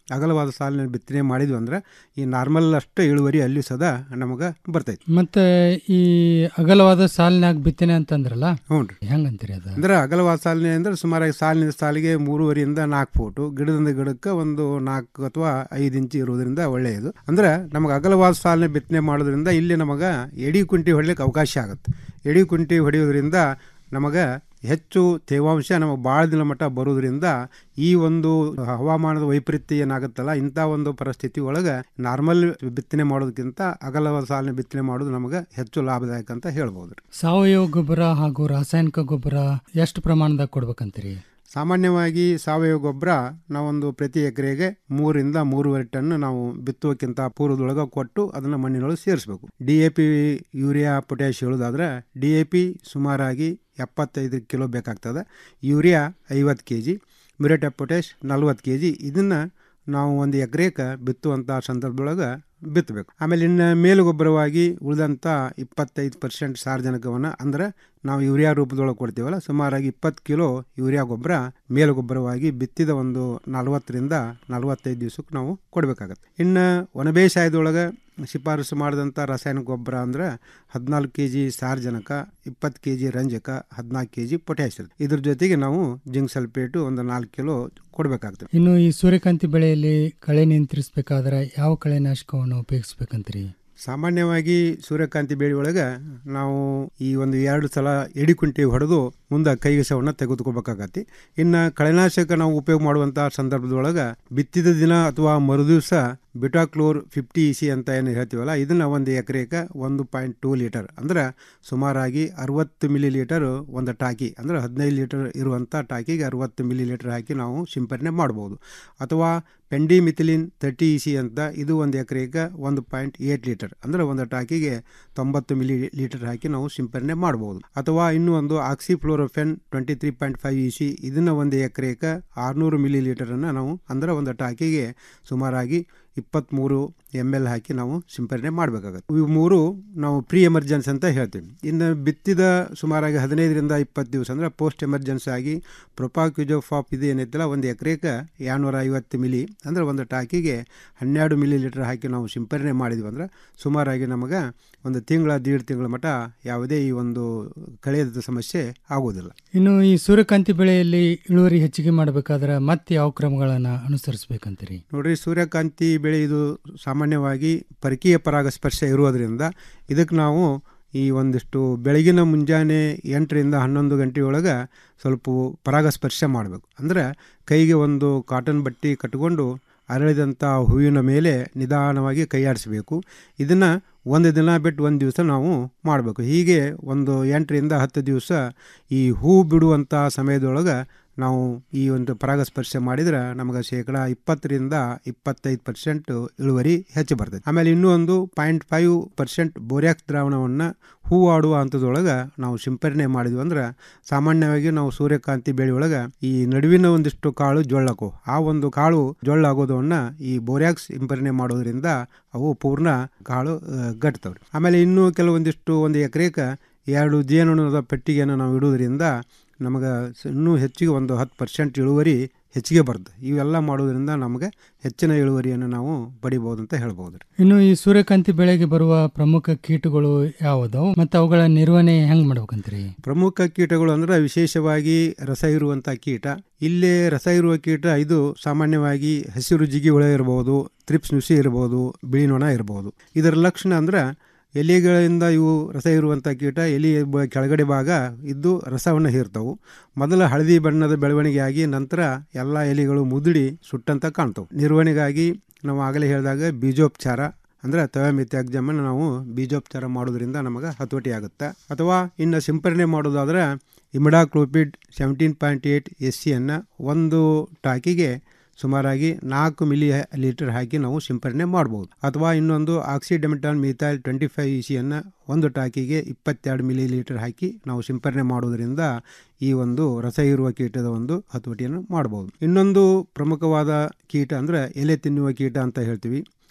ಅಗಲವಾದ ಸಾಲಿನಲ್ಲಿ ಬಿತ್ತನೆ ಮಾಡಿದ್ವಿ ಅಂದ್ರೆ ಈ ನಾರ್ಮಲ್ ಅಷ್ಟು ಇಳುವರಿ ಅಲ್ಲಿ ಸದಾ ನಮಗೆ ಬರ್ತೈತಿ
ಮತ್ತೆ ಈ ಅಗಲವಾದ ಸಾಲಿನಾಗ ಬಿತ್ತನೆ ಅಂತಂದ್ರಲ್ಲ
ಹ್ಞೂ
ಹೆಂಗಂತೀರಿ ಅದು
ಅಂದ್ರೆ ಅಗಲವಾದ ಸಾಲಿನ ಅಂದ್ರೆ ಸುಮಾರಾಗಿ ಸಾಲಿನಿಂದ ಸಾಲಿಗೆ ಮೂರುವರಿಯಿಂದ ನಾಲ್ಕು ಫೂಟು ಗಿಡದಿಂದ ಗಿಡಕ್ಕೆ ಒಂದು ನಾಲ್ಕು ಅಥವಾ ಐದು ಇಂಚು ಇರೋದ್ರಿಂದ ಒಳ್ಳೆಯದು ಅಂದ್ರೆ ನಮಗೆ ಅಗಲವಾದ ಸಾಲಿನ ಬಿತ್ತನೆ ಮಾಡೋದ್ರಿಂದ ಇಲ್ಲಿ ನಮಗೆ ಎಡಿ ಕುಂಟಿ ಹೊಡಿಲಿಕ್ಕೆ ಅವಕಾಶ ಆಗುತ್ತೆ ಎಡಿ ಕುಂಟಿ ಹೊಡೆಯೋದ್ರಿಂದ ನಮಗೆ ಹೆಚ್ಚು ತೇವಾಂಶ ನಮಗೆ ಭಾಳ ದಿನ ಮಟ್ಟ ಬರೋದ್ರಿಂದ ಈ ಒಂದು ಹವಾಮಾನದ ವೈಪರೀತ್ಯ ಏನಾಗುತ್ತಲ್ಲ ಇಂಥ ಒಂದು ಪರಿಸ್ಥಿತಿ ಒಳಗೆ ನಾರ್ಮಲ್ ಬಿತ್ತನೆ ಮಾಡೋದಕ್ಕಿಂತ ಅಗಲವಾದ ಸಾಲಿನ ಬಿತ್ತನೆ ಮಾಡೋದು ನಮಗೆ ಹೆಚ್ಚು ಲಾಭದಾಯಕ ಅಂತ ಹೇಳ್ಬೋದು
ಸಾವಯವ ಗೊಬ್ಬರ ಹಾಗೂ ರಾಸಾಯನಿಕ ಗೊಬ್ಬರ ಎಷ್ಟು ಪ್ರಮಾಣದಾಗ ಕೊಡ್ಬೇಕಂತೀರಿ
ಸಾಮಾನ್ಯವಾಗಿ ಸಾವಯವ ಗೊಬ್ಬರ ನಾವೊಂದು ಪ್ರತಿ ಎಕರೆಗೆ ಮೂರಿಂದ ಮೂರುವರೆ ಟನ್ ನಾವು ಬಿತ್ತುವಕ್ಕಿಂತ ಪೂರ್ವದೊಳಗೆ ಕೊಟ್ಟು ಅದನ್ನು ಮಣ್ಣಿನೊಳಗೆ ಸೇರಿಸಬೇಕು D A P urea potash ಹೇಳೋದಾದ್ರೆ ಡಿ ಎ ಪಿ ಸುಮಾರಾಗಿ ಎಪ್ಪತ್ತೈದು ಕಿಲೋ ಬೇಕಾಗ್ತದೆ ಯೂರಿಯಾ ಐವತ್ತು K G muriate of potash ನಲ್ವತ್ತು ಕೆ ಜಿ ಇದನ್ನು ನಾವು ಒಂದು ಎಕರೆಗೆ ಬಿತ್ತುವಂಥ ಸಂದರ್ಭದೊಳಗೆ ಬಿತ್ತಬೇಕು ಆಮೇಲೆ ಇನ್ನು ಮೇಲುಗೊಬ್ಬರವಾಗಿ ಉಳಿದಂಥ ಇಪ್ಪತ್ತೈದು ಪರ್ಸೆಂಟ್ ಸಾರ್ವಜನಿಕವನ್ನು ಅಂದ್ರೆ ನಾವು ಯೂರಿಯಾ ರೂಪದೊಳಗೆ ಕೊಡ್ತೀವಲ್ಲ ಸುಮಾರಾಗಿ ಇಪ್ಪತ್ತು ಕಿಲೋ ಯೂರಿಯಾ ಗೊಬ್ಬರ ಮೇಲುಗೊಬ್ಬರವಾಗಿ ಬಿತ್ತಿದ ಒಂದು ನಲವತ್ತರಿಂದ ನಲವತ್ತೈದು ದಿವಸಕ್ಕೆ ನಾವು ಕೊಡಬೇಕಾಗತ್ತೆ ಇನ್ನು ಒಣಬೇಸಾಯದೊಳಗೆ ಶಿಫಾರಸು ಮಾಡಿದಂಥ ರಾಸಾಯನಿಕ ಗೊಬ್ಬರ ಅಂದ್ರೆ ಹದಿನಾಲ್ಕು ಕೆ ಜಿ ಸಾರ್ವಜನಕ ಇಪ್ಪತ್ತು ಕೆ ಜಿ ರಂಜಕ ಹದಿನಾಲ್ಕು ಕೆ ಜಿ ಪೊಟ್ಯಾಷಿಯಂ ಇದ್ರ ಜೊತೆಗೆ ನಾವು ಜಿಂಕ್ ಸಲ್ಫೇಟು ಒಂದು ನಾಲ್ಕು ಕಿಲೋ ಕೊಡಬೇಕಾಗ್ತದೆ
ಇನ್ನು ಈ ಸೂರ್ಯಕಾಂತಿ ಬೆಳೆಯಲ್ಲಿ ಕಳೆ ನಿಯಂತ್ರಿಸಬೇಕಾದ್ರೆ ಯಾವ ಕಳೆನಾಶಕವನ್ನು ಉಪಯೋಗಿಸ್ಬೇಕಂತೀರಿ
ಸಾಮಾನ್ಯವಾಗಿ ಸೂರ್ಯಕಾಂತಿ ಬೆಳೆ ಒಳಗೆ ನಾವು ಈ ಒಂದು ಎರಡು ಸಲ ಎಡಿಕುಂಟಿ ಹೊಡೆದು ಮುಂದೆ ಕೈಗೆಸವನ್ನು ತೆಗೆದುಕೋಬೇಕಾಗತ್ತೆ ಇನ್ನು ಕಳೆನಾಶಕ ನಾವು ಉಪಯೋಗ ಮಾಡುವಂಥ ಸಂದರ್ಭದೊಳಗೆ ಬಿತ್ತಿದ ದಿನ ಅಥವಾ ಮರುದಿವಸ ಬಿಟಾಕ್ಲೋರ್ ಫಿಫ್ಟಿ ಇ ಸಿ ಅಂತ ಏನು ಹೇಳ್ತೀವಲ್ಲ ಇದನ್ನು ಒಂದು ಎಕರೆಗೆ ಒಂದು ಪಾಯಿಂಟ್ ಟೂ ಲೀಟರ್ ಅಂದ್ರೆ ಸುಮಾರಾಗಿ ಅರವತ್ತು ಮಿಲಿ ಲೀಟರ್ ಒಂದು ಟಾಕಿ ಅಂದ್ರೆ ಹದಿನೈದು ಲೀಟರ್ ಇರುವಂಥ ಟಾಕಿಗೆ ಅರವತ್ತು ಮಿಲಿ ಲೀಟರ್ ಹಾಕಿ ನಾವು ಸಿಂಪರಣೆ ಮಾಡ್ಬೋದು ಅಥವಾ pendimethalin thirty E C ಅಂತ ಇದು ಒಂದು ಎಕರೆಗೆ ಒಂದು ಪಾಯಿಂಟ್ ಏಟ್ ಲೀಟರ್ ಅಂದ್ರೆ ಒಂದು ಟಾಕಿಗೆ ತೊಂಬತ್ತು ಮಿಲಿ ಲೀಟರ್ ಹಾಕಿ ನಾವು ಸಿಂಪರಣೆ ಮಾಡ್ಬೋದು ಅಥವಾ ಇನ್ನೂ ಒಂದು oxyfluorfen twenty three point five E C ಇದನ್ನು ಒಂದು ಎಕರೆಗೆ ಆರುನೂರು ಮಿಲಿ ಲೀಟರನ್ನು ನಾವು ಅಂದ್ರೆ ಒಂದು ಟಾಕಿಗೆ ಸುಮಾರಾಗಿ ಇಪ್ಪತ್ತ್ಮೂರು ಎಮ್ ಎಲ್ ಹಾಕಿ ನಾವು ಸಿಂಪರಣೆ ಮಾಡಬೇಕಾಗತ್ತೆ ಇವು ಮೂರು ನಾವು ಪ್ರೀ ಎಮರ್ಜೆನ್ಸಿ ಅಂತ ಹೇಳ್ತೀವಿ ಇನ್ನು ಬಿತ್ತಿದ ಸುಮಾರಾಗಿ ಹದಿನೈದರಿಂದ ಇಪ್ಪತ್ತು ದಿವಸ ಅಂದರೆ ಪೋಸ್ಟ್ ಎಮರ್ಜೆನ್ಸಿ ಆಗಿ ಪ್ರೊಪಾಕ್ಯುಜೋಫಾಪ್ ಇದು ಏನೈತಲ್ಲ ಒಂದು ಎಕರೆಗೆ ಎರಡುನೂರ ಐವತ್ತು ಮಿಲಿ ಅಂದರೆ ಒಂದು ಟಾಕಿಗೆ ಹನ್ನೆರಡು ಮಿಲಿ ಲೀಟರ್ ಹಾಕಿ ನಾವು ಸಿಂಪರಣೆ ಮಾಡಿದ್ವಿ ಅಂದ್ರೆ ಸುಮಾರಾಗಿ ನಮಗೆ ಒಂದು ತಿಂಗಳ ದೀಡ್ ತಿಂಗಳ ಮಟ್ಟ ಯಾವುದೇ ಈ ಒಂದು ಕಳೆಯದ ಸಮಸ್ಯೆ ಆಗೋದಿಲ್ಲ
ಇನ್ನು ಈ ಸೂರ್ಯಕಾಂತಿ ಬೆಳೆಯಲ್ಲಿ ಇಳುವರಿ ಹೆಚ್ಚಿಗೆ ಮಾಡಬೇಕಾದ್ರೆ ಮತ್ತೆ ಯಾವ ಕ್ರಮಗಳನ್ನು ಅನುಸರಿಸಬೇಕಂತೀರಿ
ನೋಡ್ರಿ ಸೂರ್ಯಕಾಂತಿ ಬೆಳೆ ಇದು ಸಾಮಾನ್ಯವಾಗಿ ಪರಕೀಯ ಪರಾಗಸ್ಪರ್ಶ ಇರುವುದರಿಂದ ಇದಕ್ಕೆ ನಾವು ಈ ಒಂದಿಷ್ಟು ಬೆಳಗಿನ ಮುಂಜಾನೆ ಎಂಟರಿಂದ ಹನ್ನೊಂದು ಗಂಟೆಯೊಳಗೆ ಸ್ವಲ್ಪ ಪರಾಗಸ್ಪರ್ಶ ಮಾಡಬೇಕು ಅಂದರೆ ಕೈಗೆ ಒಂದು ಕಾಟನ್ ಬಟ್ಟೆ ಕಟ್ಟಿಕೊಂಡು ಅರಳಿದಂಥ ಹೂವಿನ ಮೇಲೆ ನಿಧಾನವಾಗಿ ಕೈಯಾಡಿಸಬೇಕು ಇದನ್ನು ಒಂದು ದಿನ ಬಿಟ್ಟು ಒಂದು ದಿವಸ ನಾವು ಮಾಡಬೇಕು ಹೀಗೆ ಒಂದು ಎಂಟರಿಂದ ಹತ್ತು ದಿವಸ ಈ ಹೂ ಬಿಡುವಂಥ ಸಮಯದೊಳಗೆ ನಾವು ಈ ಒಂದು ಪರಾಗಸ್ಪರ್ಶ ಮಾಡಿದ್ರೆ ನಮಗೆ ಶೇಕಡ ಇಪ್ಪತ್ತರಿಂದ ಇಪ್ಪತ್ತೈದು ಪರ್ಸೆಂಟ್ ಇಳುವರಿ ಹೆಚ್ಚು ಬರ್ತದೆ ಆಮೇಲೆ ಇನ್ನೂ ಒಂದು ಪಾಯಿಂಟ್ ಫೈವ್ ಪರ್ಸೆಂಟ್ ಬೋರ್ಯಾಕ್ಸ್ ದ್ರಾವಣವನ್ನು ಹೂ ಆಡುವ ಹಂತದೊಳಗೆ ನಾವು ಸಿಂಪರಣೆ ಮಾಡಿದ್ವಿ ಅಂದ್ರೆ ಸಾಮಾನ್ಯವಾಗಿ ನಾವು ಸೂರ್ಯಕಾಂತಿ ಬೆಳೆ ಒಳಗೆ ಈ ನಡುವಿನ ಒಂದಿಷ್ಟು ಕಾಳು ಜೊಳ್ಳಕು ಆ ಒಂದು ಕಾಳು ಜೊಳ್ಳಾಗೋದನ್ನ ಈ ಬೋರ್ಯಾಕ್ಸ್ ಸಿಂಪರಣೆ ಮಾಡೋದ್ರಿಂದ ಅವು ಪೂರ್ಣ ಕಾಳು ಗಟ್ತವ್ರಿ ಆಮೇಲೆ ಇನ್ನೂ ಕೆಲವೊಂದಿಷ್ಟು ಒಂದು ಎಕರೆಗೆ ಎರಡು ಜೇನುಣದ ಪೆಟ್ಟಿಗೆಯನ್ನು ನಾವು ಇಡೋದ್ರಿಂದ ನಮಗೆ ಇನ್ನೂ ಹೆಚ್ಚಿಗೆ ಒಂದು ಹತ್ತು ಪರ್ಸೆಂಟ್ ಇಳುವರಿ ಹೆಚ್ಚಿಗೆ ಬರ್ತದೆ ಇವೆಲ್ಲ ಮಾಡೋದ್ರಿಂದ ನಮಗೆ ಹೆಚ್ಚಿನ ಇಳುವರಿಯನ್ನು ನಾವು ಪಡಿಬೋದು ಅಂತ ಹೇಳ್ಬೋದು
ಇನ್ನು ಈ ಸೂರ್ಯಕಾಂತಿ ಬೆಳೆಗೆ ಬರುವ ಪ್ರಮುಖ ಕೀಟಗಳು ಯಾವುದವು ಮತ್ತು ಅವುಗಳ ನಿರ್ವಹಣೆ ಹೆಂಗ್ ಮಾಡ್ಬೇಕಂತೀರಿ
ಪ್ರಮುಖ ಕೀಟಗಳು ಅಂದ್ರೆ ವಿಶೇಷವಾಗಿ ರಸ ಇರುವಂಥ ಕೀಟ ಇಲ್ಲೇ ರಸ ಇರುವ ಕೀಟ ಇದು ಸಾಮಾನ್ಯವಾಗಿ ಹಸಿರು ಜಿಗಿ ಹುಳ ಇರ್ಬೋದು ತ್ರಿಪ್ಸ್ ನುಸಿ ಇರ್ಬೋದು ಬಿಳಿ ನೊಣ ಇರ್ಬೋದು ಇದರ ಲಕ್ಷಣ ಅಂದ್ರೆ ಎಲೆಗಳಿಂದ ಇವು ರಸ ಇರುವಂಥ ಕೀಟ ಎಲೆ ಬ ಕೆಳಗಡೆ ಭಾಗ ಇದ್ದು ರಸವನ್ನು ಹೀರ್ತವು ಮೊದಲ ಹಳದಿ ಬಣ್ಣದ ಬೆಳವಣಿಗೆ ಆಗಿ ನಂತರ ಎಲ್ಲ ಎಲೆಗಳು ಮುದುಡಿ ಸುಟ್ಟಂತ ಕಾಣ್ತವೆ ನಿರ್ವಹಣೆಗಾಗಿ ನಾವು ಆಗಲೇ ಹೇಳಿದಾಗ ಬೀಜೋಪಚಾರ ಅಂದರೆ ತವಮಿತ್ಯಾಗ್ಜಮನ್ನು ನಾವು ಬೀಜೋಪಚಾರ ಮಾಡೋದ್ರಿಂದ ನಮಗೆ ಹತೋಟಿ ಆಗುತ್ತೆ ಅಥವಾ ಇನ್ನು ಸಿಂಪರಣೆ ಮಾಡೋದಾದ್ರೆ imidacloprid seventeen point eight S ಸಿಯನ್ನು ಒಂದು ಟಾಕಿಗೆ ಸುಮಾರಾಗಿ ನಾಲ್ಕು ಮಿಲಿ ಲೀಟರ್ ಹಾಕಿ ನಾವು ಸಿಂಪರಣೆ ಮಾಡ್ಬೋದು ಅಥವಾ ಇನ್ನೊಂದು oxydemeton methyl twenty five E ಸಿಯನ್ನು ಒಂದು ಟಾಕಿಗೆ ಇಪ್ಪತ್ತೆರಡು ಮಿಲಿ ಲೀಟರ್ ಹಾಕಿ ನಾವು ಸಿಂಪರಣೆ ಮಾಡೋದ್ರಿಂದ ಈ ಒಂದು ರಸ ಇರುವ ಕೀಟದ ಒಂದು ಹತೋಟಿಯನ್ನು ಮಾಡ್ಬೋದು ಇನ್ನೊಂದು ಪ್ರಮುಖವಾದ ಕೀಟ ಅಂದರೆ ಎಲೆ ತಿನ್ನುವ ಕೀಟ ಅಂತ ಹೇಳ್ತೀವಿ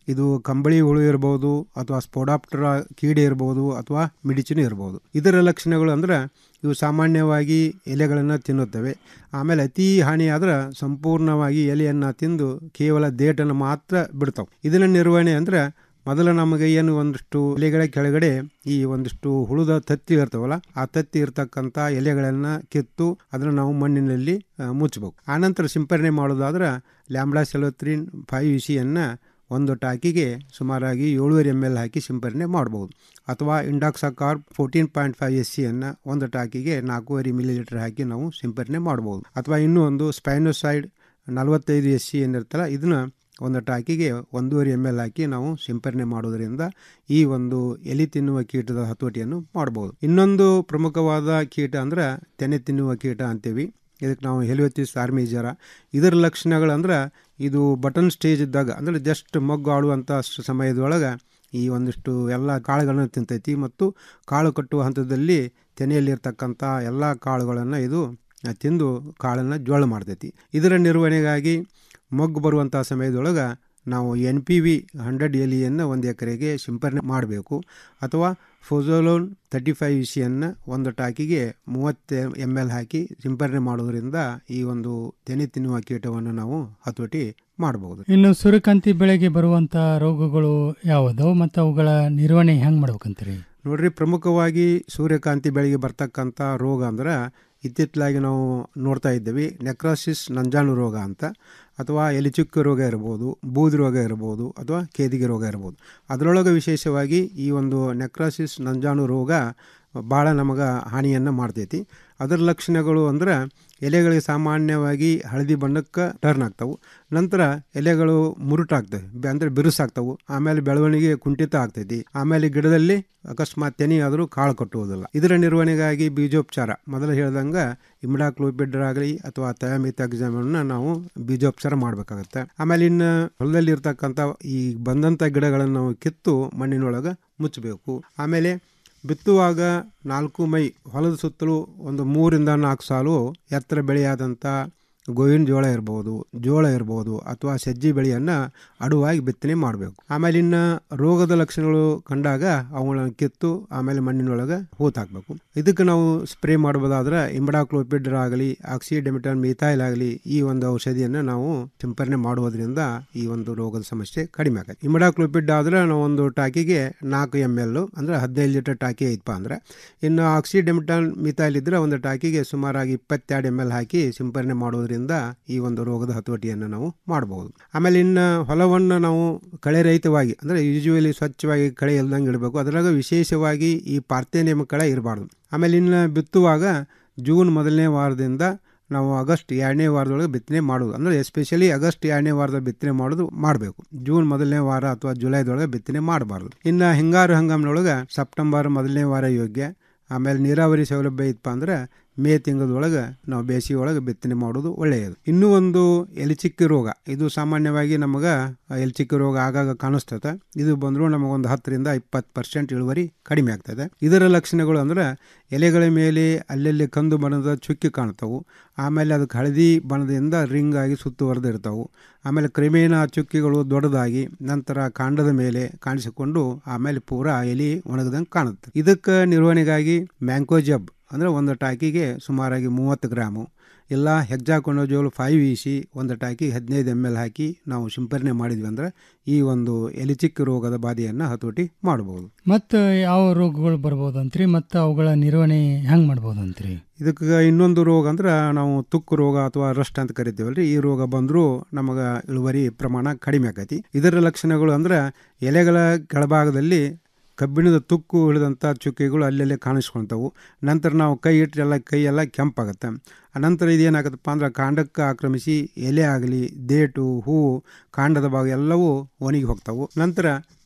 ಇದು ಕಂಬಳಿ ಹುಳು ಇರ್ಬೋದು ಅಥವಾ ಸ್ಪೋಡಾಪ್ಟರ ಕೀಡೆ ಇರ್ಬೋದು ಅಥವಾ ಮಿಡಿಚಿನೂ ಇರ್ಬೋದು ಇದರ ಲಕ್ಷಣಗಳು ಅಂದ್ರೆ ಇವು ಸಾಮಾನ್ಯವಾಗಿ ಎಲೆಗಳನ್ನು ತಿನ್ನುತ್ತವೆ ಆಮೇಲೆ ಅತಿ ಹಾನಿಯಾದ್ರೆ ಸಂಪೂರ್ಣವಾಗಿ ಎಲೆಯನ್ನು ತಿಂದು ಕೇವಲ ದೇಟನ್ನು ಮಾತ್ರ ಬಿಡ್ತಾವೆ ಇದನ್ನ ನಿರ್ವಹಣೆ ಅಂದ್ರೆ ಮೊದಲು ನಮಗೆ ಏನು ಒಂದಿಷ್ಟು ಎಲೆಗಳ ಕೆಳಗಡೆ ಈ ಒಂದಿಷ್ಟು ಹುಳುದ ತತ್ತಿ ಇರ್ತಾವಲ್ಲ ಆ ತತ್ತಿ ಇರ್ತಕ್ಕಂಥ ಎಲೆಗಳನ್ನು ಕಿತ್ತು ಅದನ್ನು ನಾವು ಮಣ್ಣಿನಲ್ಲಿ ಆ, ಮುಚ್ಚಬೇಕು ಆನಂತರ ಸಿಂಪರಣೆ ಮಾಡೋದಾದ್ರೆ ಲ್ಯಾಂಬ್ಡಾ ಸೆಲೋತ್ರಿನ್ ಫೈವ್ ಇಸಿಯನ್ನು ಒಂದು ಟಾಕಿಗೆ ಸುಮಾರಾಗಿ ಏಳುವರೆ ಎಮ್ ಎಲ್ ಹಾಕಿ ಸಿಂಪರಣೆ ಮಾಡ್ಬೋದು ಅಥವಾ indoxacarb fourteen point five S ಸಿಯನ್ನು ಒಂದು ಟಾಕಿಗೆ ನಾಲ್ಕೂವರೆ ಮಿಲಿ ಲೀಟರ್ ಹಾಕಿ ನಾವು ಸಿಂಪರಣೆ ಮಾಡ್ಬೋದು ಅಥವಾ ಇನ್ನೂ ಒಂದು ಸ್ಪೈನೋಸೈಡ್ ನಲವತ್ತೈದು ಎಸ್ ಸಿ ಏನಿರ್ತಲ್ಲ ಇದನ್ನ ಒಂದು ಟಾಕಿಗೆ ಒಂದೂವರೆ ಎಮ್ ಎಲ್ ಹಾಕಿ ನಾವು ಸಿಂಪರಣೆ ಮಾಡೋದರಿಂದ ಈ ಒಂದು ಎಲಿ ತಿನ್ನುವ ಕೀಟದ ಹತೋಟಿಯನ್ನು ಮಾಡ್ಬೋದು ಇನ್ನೊಂದು ಪ್ರಮುಖವಾದ ಕೀಟ ಅಂದ್ರೆ ತೆನೆ ತಿನ್ನುವ ಕೀಟ ಅಂತೀವಿ ಇದಕ್ಕೆ ನಾವು ಹೆಲಿಯೋತಿಸ್ ಆರ್ಮಿಜರ ಇದರ ಲಕ್ಷಣಗಳಂದ್ರೆ ಇದು ಬಟನ್ ಸ್ಟೇಜ್ ಇದ್ದಾಗ ಅಂದರೆ ಜಸ್ಟ್ ಮೊಗ್ಗು ಆಡುವಂಥ ಸಮಯದೊಳಗೆ ಈ ಒಂದಿಷ್ಟು ಎಲ್ಲ ಕಾಳುಗಳನ್ನು ತಿಂತೈತಿ ಮತ್ತು ಕಾಳು ಕಟ್ಟುವ ಹಂತದಲ್ಲಿ ತೆನೆಯಲ್ಲಿರ್ತಕ್ಕಂಥ ಎಲ್ಲ ಕಾಳುಗಳನ್ನು ಇದು ಆ, ತಿಂದು ಕಾಳನ್ನು ಜೋಳ ಮಾಡ್ತೈತಿ ಇದರ ನಿರ್ವಹಣೆಗಾಗಿ ಮೊಗ್ಗು ಬರುವಂಥ ಸಮಯದೊಳಗೆ ನಾವು ಎನ್ ಪಿ ವಿ ಹಂಡ್ರೆಡ್ ಎಲಿಯನ್ನು ಒಂದು ಎಕರೆಗೆ ಸಿಂಪರಣೆ ಮಾಡಬೇಕು ಅಥವಾ ಫೋಜೋಲೋನ್ ತರ್ಟಿ ಫೈವ್ ಇಸಿಯನ್ನು ಒಂದು ಟಾಕಿಗೆ ಮೂವತ್ತು ಎಮ್ ಎಲ್ ಹಾಕಿ ಸಿಂಪರಣೆ ಮಾಡೋದ್ರಿಂದ ಈ ಒಂದು ತೆನೆ ತಿನ್ನುವ ಕೀಟವನ್ನು ನಾವು ಹತೋಟಿ ಮಾಡಬಹುದು
ಇನ್ನು ಸೂರ್ಯಕಾಂತಿ ಬೆಳೆಗೆ ಬರುವಂತ ರೋಗಗಳು ಯಾವುದವು ಮತ್ತು ಅವುಗಳ ನಿರ್ವಹಣೆ ಹೆಂಗ್ ಮಾಡ್ಬೇಕಂತೀರಿ
ನೋಡ್ರಿ ಪ್ರಮುಖವಾಗಿ ಸೂರ್ಯಕಾಂತಿ ಬೆಳೆಗೆ ಬರ್ತಕ್ಕಂಥ ರೋಗ ಅಂದ್ರೆ ಇತ್ತಿತ್ತಲಾಗಿ ನಾವು ನೋಡ್ತಾ ಇದ್ದೀವಿ ನೆಕ್ರಾಸಿಸ್ ನಂಜಾಣು ರೋಗ ಅಂತ ಅಥವಾ ಎಲಿಚುಕ್ಕೆ ರೋಗ ಇರ್ಬೋದು ಬೂದಿ ರೋಗ ಇರ್ಬೋದು ಅಥವಾ ಕೇದಿಗೆ ರೋಗ ಇರ್ಬೋದು ಅದರೊಳಗೆ ವಿಶೇಷವಾಗಿ ಈ ಒಂದು ನೆಕ್ರಾಸಿಸ್ ನಂಜಾಣು ರೋಗ ಭಾಳ ನಮಗೆ ಹಾನಿಯನ್ನು ಮಾಡ್ತೈತಿ ಅದರ ಲಕ್ಷಣಗಳು ಅಂದ್ರೆ ಎಲೆಗಳಿಗೆ ಸಾಮಾನ್ಯವಾಗಿ ಹಳದಿ ಬಣ್ಣಕ್ಕೆ ಟರ್ನ್ ಆಗ್ತಾವೆ ನಂತರ ಎಲೆಗಳು ಮುರುಟಾಗ್ತವೆ ಬೆ- ಅಂದ್ರೆ ಬಿರುಸಾಗ್ತಾವು ಆಮೇಲೆ ಬೆಳವಣಿಗೆ ಕುಂಠಿತ ಆಗ್ತೈತಿ ಆಮೇಲೆ ಗಿಡದಲ್ಲಿ ಅಕಸ್ಮಾತ್ ತೆನಿ ಆದರೂ ಕಾಳು ಕಟ್ಟುವುದಿಲ್ಲ ಇದರ ನಿರ್ವಹಣೆಗಾಗಿ ಬೀಜೋಪಚಾರ ಮೊದಲು ಹೇಳ್ದಂಗೆ ಇಮಿಡಾಕ್ಲೋಪಿಡ್ ಆಗಲಿ ಅಥವಾ ಥಯಾಮಿತಾಕ್ಸಮನ್ನು ನಾವು ಬೀಜೋಪಚಾರ ಮಾಡಬೇಕಾಗತ್ತೆ ಆಮೇಲೆ ಇನ್ನು ಹೊಲದಲ್ಲಿ ಇರ್ತಕ್ಕಂಥ ಈ ಬಂದಂಥ ಗಿಡಗಳನ್ನು ನಾವು ಕಿತ್ತು ಮಣ್ಣಿನೊಳಗೆ ಮುಚ್ಚಬೇಕು ಆಮೇಲೆ ಬಿತ್ತುವಾಗ ನಾಲ್ಕು ಮೈ ಹೊಲದ ಸುತ್ತಲೂ ಒಂದು ಮೂರಿಂದ ನಾಲ್ಕು ಸಾಲು ಎತ್ತರ ಬೆಳೆಯಾದಂಥ ಗೋವಿನ ಜೋಳ ಇರ್ಬೋದು ಜೋಳ ಇರ್ಬೋದು ಅಥವಾ ಸಜ್ಜಿ ಬೆಳೆಯನ್ನು ಅಡುವಾಗಿ ಬಿತ್ತನೆ ಮಾಡಬೇಕು ಆಮೇಲೆ ಇನ್ನು ರೋಗದ ಲಕ್ಷಣಗಳು ಕಂಡಾಗ ಅವುಗಳನ್ನು ಕಿತ್ತು ಆಮೇಲೆ ಮಣ್ಣಿನೊಳಗೆ ಹೂತ್ ಹಾಕಬೇಕು ಇದಕ್ಕೆ ನಾವು ಸ್ಪ್ರೇ ಮಾಡ್ಬೋದಾದ್ರೆ ಇಂಬಡಾಕ್ಲೋಪಿಡ್ರ್ ಆಗಲಿ ಆಕ್ಸಿಡೆಮಿಟನ್ ಮಿಥೈಲ್ ಆಗಲಿ ಈ ಒಂದು ಔಷಧಿಯನ್ನು ನಾವು ಸಿಂಪರಣೆ ಮಾಡುವುದರಿಂದ ಈ ಒಂದು ರೋಗದ ಸಮಸ್ಯೆ ಕಡಿಮೆ ಆಗುತ್ತೆ ಇಮಿಡಾಕ್ಲೋಪಿಡ್ ಆದ್ರೆ ನಾವು ಒಂದು ಟಾಕಿಗೆ ನಾಲ್ಕು ಎಮ್ ಎಲ್ ಅಂದ್ರೆ ಹದಿನೈದು ಲೀಟರ್ ಟಾಕಿ ಐತಪ್ಪ ಅಂದ್ರೆ ಇನ್ನು ಆಕ್ಸಿಡೆಮಿಟನ್ ಮಿಥೈಲ್ ಇದ್ರೆ ಒಂದು ಟಾಕಿಗೆ ಸುಮಾರಾಗಿ ಇಪ್ಪತ್ತೆರಡು ಎಮ್ ಎಲ್ ಹಾಕಿ ಸಿಂಪರಣೆ ಮಾಡೋದ್ರಿಂದ ಈ ಒಂದು ರೋಗದ ಹತೋಟಿಯನ್ನು ನಾವು ಮಾಡಬಹುದು ಆಮೇಲೆ ಇನ್ನು ಹೊಲವನ್ನು ನಾವು ಕಳೆ ರಹಿತವಾಗಿ ಅಂದರೆ ಯೂಶುವಲಿ ಸ್ವಚ್ಛವಾಗಿ ಕಳೆ ಇಲ್ದಂಗೆ ಇಡಬೇಕು ಅದರಾಗ ವಿಶೇಷವಾಗಿ ಈ ಪಾರ್ಥೇನಿಯಮ್ ಕಳೆ ಇರಬಾರ್ದು ಆಮೇಲೆ ಇನ್ನು ಬಿತ್ತುವಾಗ ಜೂನ್ ಮೊದಲನೇ ವಾರದಿಂದ ನಾವು ಆಗಸ್ಟ್ ಎರಡನೇ ವಾರದೊಳಗೆ ಬಿತ್ತನೆ ಮಾಡೋದು ಅಂದರೆ ಎಸ್ಪೆಷಲಿ ಆಗಸ್ಟ್ ಎರಡನೇ ವಾರದ ಬಿತ್ತನೆ ಮಾಡೋದು ಮಾಡಬೇಕು ಜೂನ್ ಮೊದಲನೇ ವಾರ ಅಥವಾ ಜುಲೈದೊಳಗೆ ಬಿತ್ತನೆ ಮಾಡಬಾರ್ದು ಇನ್ನು ಹಿಂಗಾರು ಹಂಗಾಮಿನೊಳಗೆ ಸೆಪ್ಟೆಂಬರ್ ಮೊದಲನೇ ವಾರ ಯೋಗ್ಯ ಆಮೇಲೆ ನೀರಾವರಿ ಸೌಲಭ್ಯ ಇತ್ತಪ್ಪ ಅಂದ್ರೆ ಮೇ ತಿಂಗಳದೊಳಗೆ ನಾವು ಬೇಸಿಗೆ ಒಳಗೆ ಬಿತ್ತನೆ ಮಾಡೋದು ಒಳ್ಳೆಯದು ಇನ್ನೂ ಒಂದು ಎಲಿಚಿಕ್ಕಿ ರೋಗ ಇದು ಸಾಮಾನ್ಯವಾಗಿ ನಮಗೆ ಎಲಿಚಿಕ್ಕಿ ರೋಗ ಆಗಾಗ ಕಾಣಿಸ್ತದೆ ಇದು ಬಂದರೂ ನಮಗೊಂದು ಹತ್ತರಿಂದ ಇಪ್ಪತ್ತು ಪರ್ಸೆಂಟ್ ಇಳುವರಿ ಕಡಿಮೆ ಆಗ್ತದೆ ಇದರ ಲಕ್ಷಣಗಳು ಅಂದ್ರೆ ಎಲೆಗಳ ಮೇಲೆ ಅಲ್ಲಲ್ಲಿ ಕಂದು ಬಣ್ಣದ ಚುಕ್ಕಿ ಕಾಣ್ತಾವು ಆಮೇಲೆ ಅದಕ್ಕೆ ಹಳದಿ ಬಣ್ಣದಿಂದ ರಿಂಗ್ ಆಗಿ ಸುತ್ತುವರೆದಿರ್ತಾವು ಆಮೇಲೆ ಕ್ರಮೇಣ ಆ ಚುಕ್ಕಿಗಳು ದೊಡ್ಡದಾಗಿ ನಂತರ ಕಾಂಡದ ಮೇಲೆ ಕಾಣಿಸಿಕೊಂಡು ಆಮೇಲೆ ಪೂರಾ ಎಲೆ ಒಣಗದಂಗೆ ಕಾಣುತ್ತೆ ಇದಕ್ಕೆ ನಿರ್ವಹಣೆಗಾಗಿ ಮ್ಯಾಂಕೋಜಬ್ ಅಂದರೆ ಒಂದು ಟಾಕಿಗೆ ಸುಮಾರಾಗಿ ಮೂವತ್ತು ಗ್ರಾಮು ಇಲ್ಲ ಹೆಕ್ಸಾಕೊನೋಜೋಲ್ ಫೈವ್ ಇ ಸಿ ಒಂದು ಟಾಕಿ ಹದಿನೈದು ಎಮ್ ಎಲ್ ಹಾಕಿ ನಾವು ಸಿಂಪರಣೆ ಮಾಡಿದ್ವಿ ಅಂದ್ರೆ ಈ ಒಂದು ಎಲಿಚಿಕ್ ರೋಗದ ಬಾಧೆಯನ್ನು ಹತೋಟಿ ಮಾಡಬಹುದು
ಮತ್ತು ಯಾವ ರೋಗಗಳು ಬರ್ಬೋದು ಅಂತ್ರಿ ಮತ್ತು ಅವುಗಳ ನಿರ್ವಹಣೆ ಹೆಂಗ್ ಮಾಡ್ಬೋದು ಅಂತ್ರಿ
ಇದಕ್ಕೆ ಇನ್ನೊಂದು ರೋಗ ಅಂದ್ರೆ ನಾವು ತುಕ್ಕು ರೋಗ ಅಥವಾ ರಸ್ಟ್ ಅಂತ ಕರಿತೀವಲ್ರಿ ಈ ರೋಗ ಬಂದರೂ ನಮಗೆ ಇಳುವರಿ ಪ್ರಮಾಣ ಕಡಿಮೆ ಆಕೈತಿ ಇದರ ಲಕ್ಷಣಗಳು ಅಂದ್ರೆ ಎಲೆಗಳ ಕೆಳಭಾಗದಲ್ಲಿ ಕಬ್ಬಿಣದ ತುಕ್ಕು ಹಿಡಿದಂಥ ಚುಕ್ಕಿಗಳು ಅಲ್ಲೆಲ್ಲೇ ಕಾಣಿಸ್ಕೊಳ್ತಾವು ನಂತರ ನಾವು ಕೈ ಇಟ್ಟರೆಲ್ಲ ಕೈ ಎಲ್ಲ ಕೆಂಪಾಗುತ್ತೆ ಅನಂತರ ಇದೇನಾಗುತ್ತಪ್ಪ ಅಂದ್ರೆ ಕಾಂಡಕ್ಕೆ ಆಕ್ರಮಿಸಿ ಎಲೆ ಆಗಲಿ ದೇಟು ಹೂವು ಕಾಂಡದ ಭಾಗ ಎಲ್ಲವೂ ಒಣಗಿ ಹೋಗ್ತಾವು ನಂತರ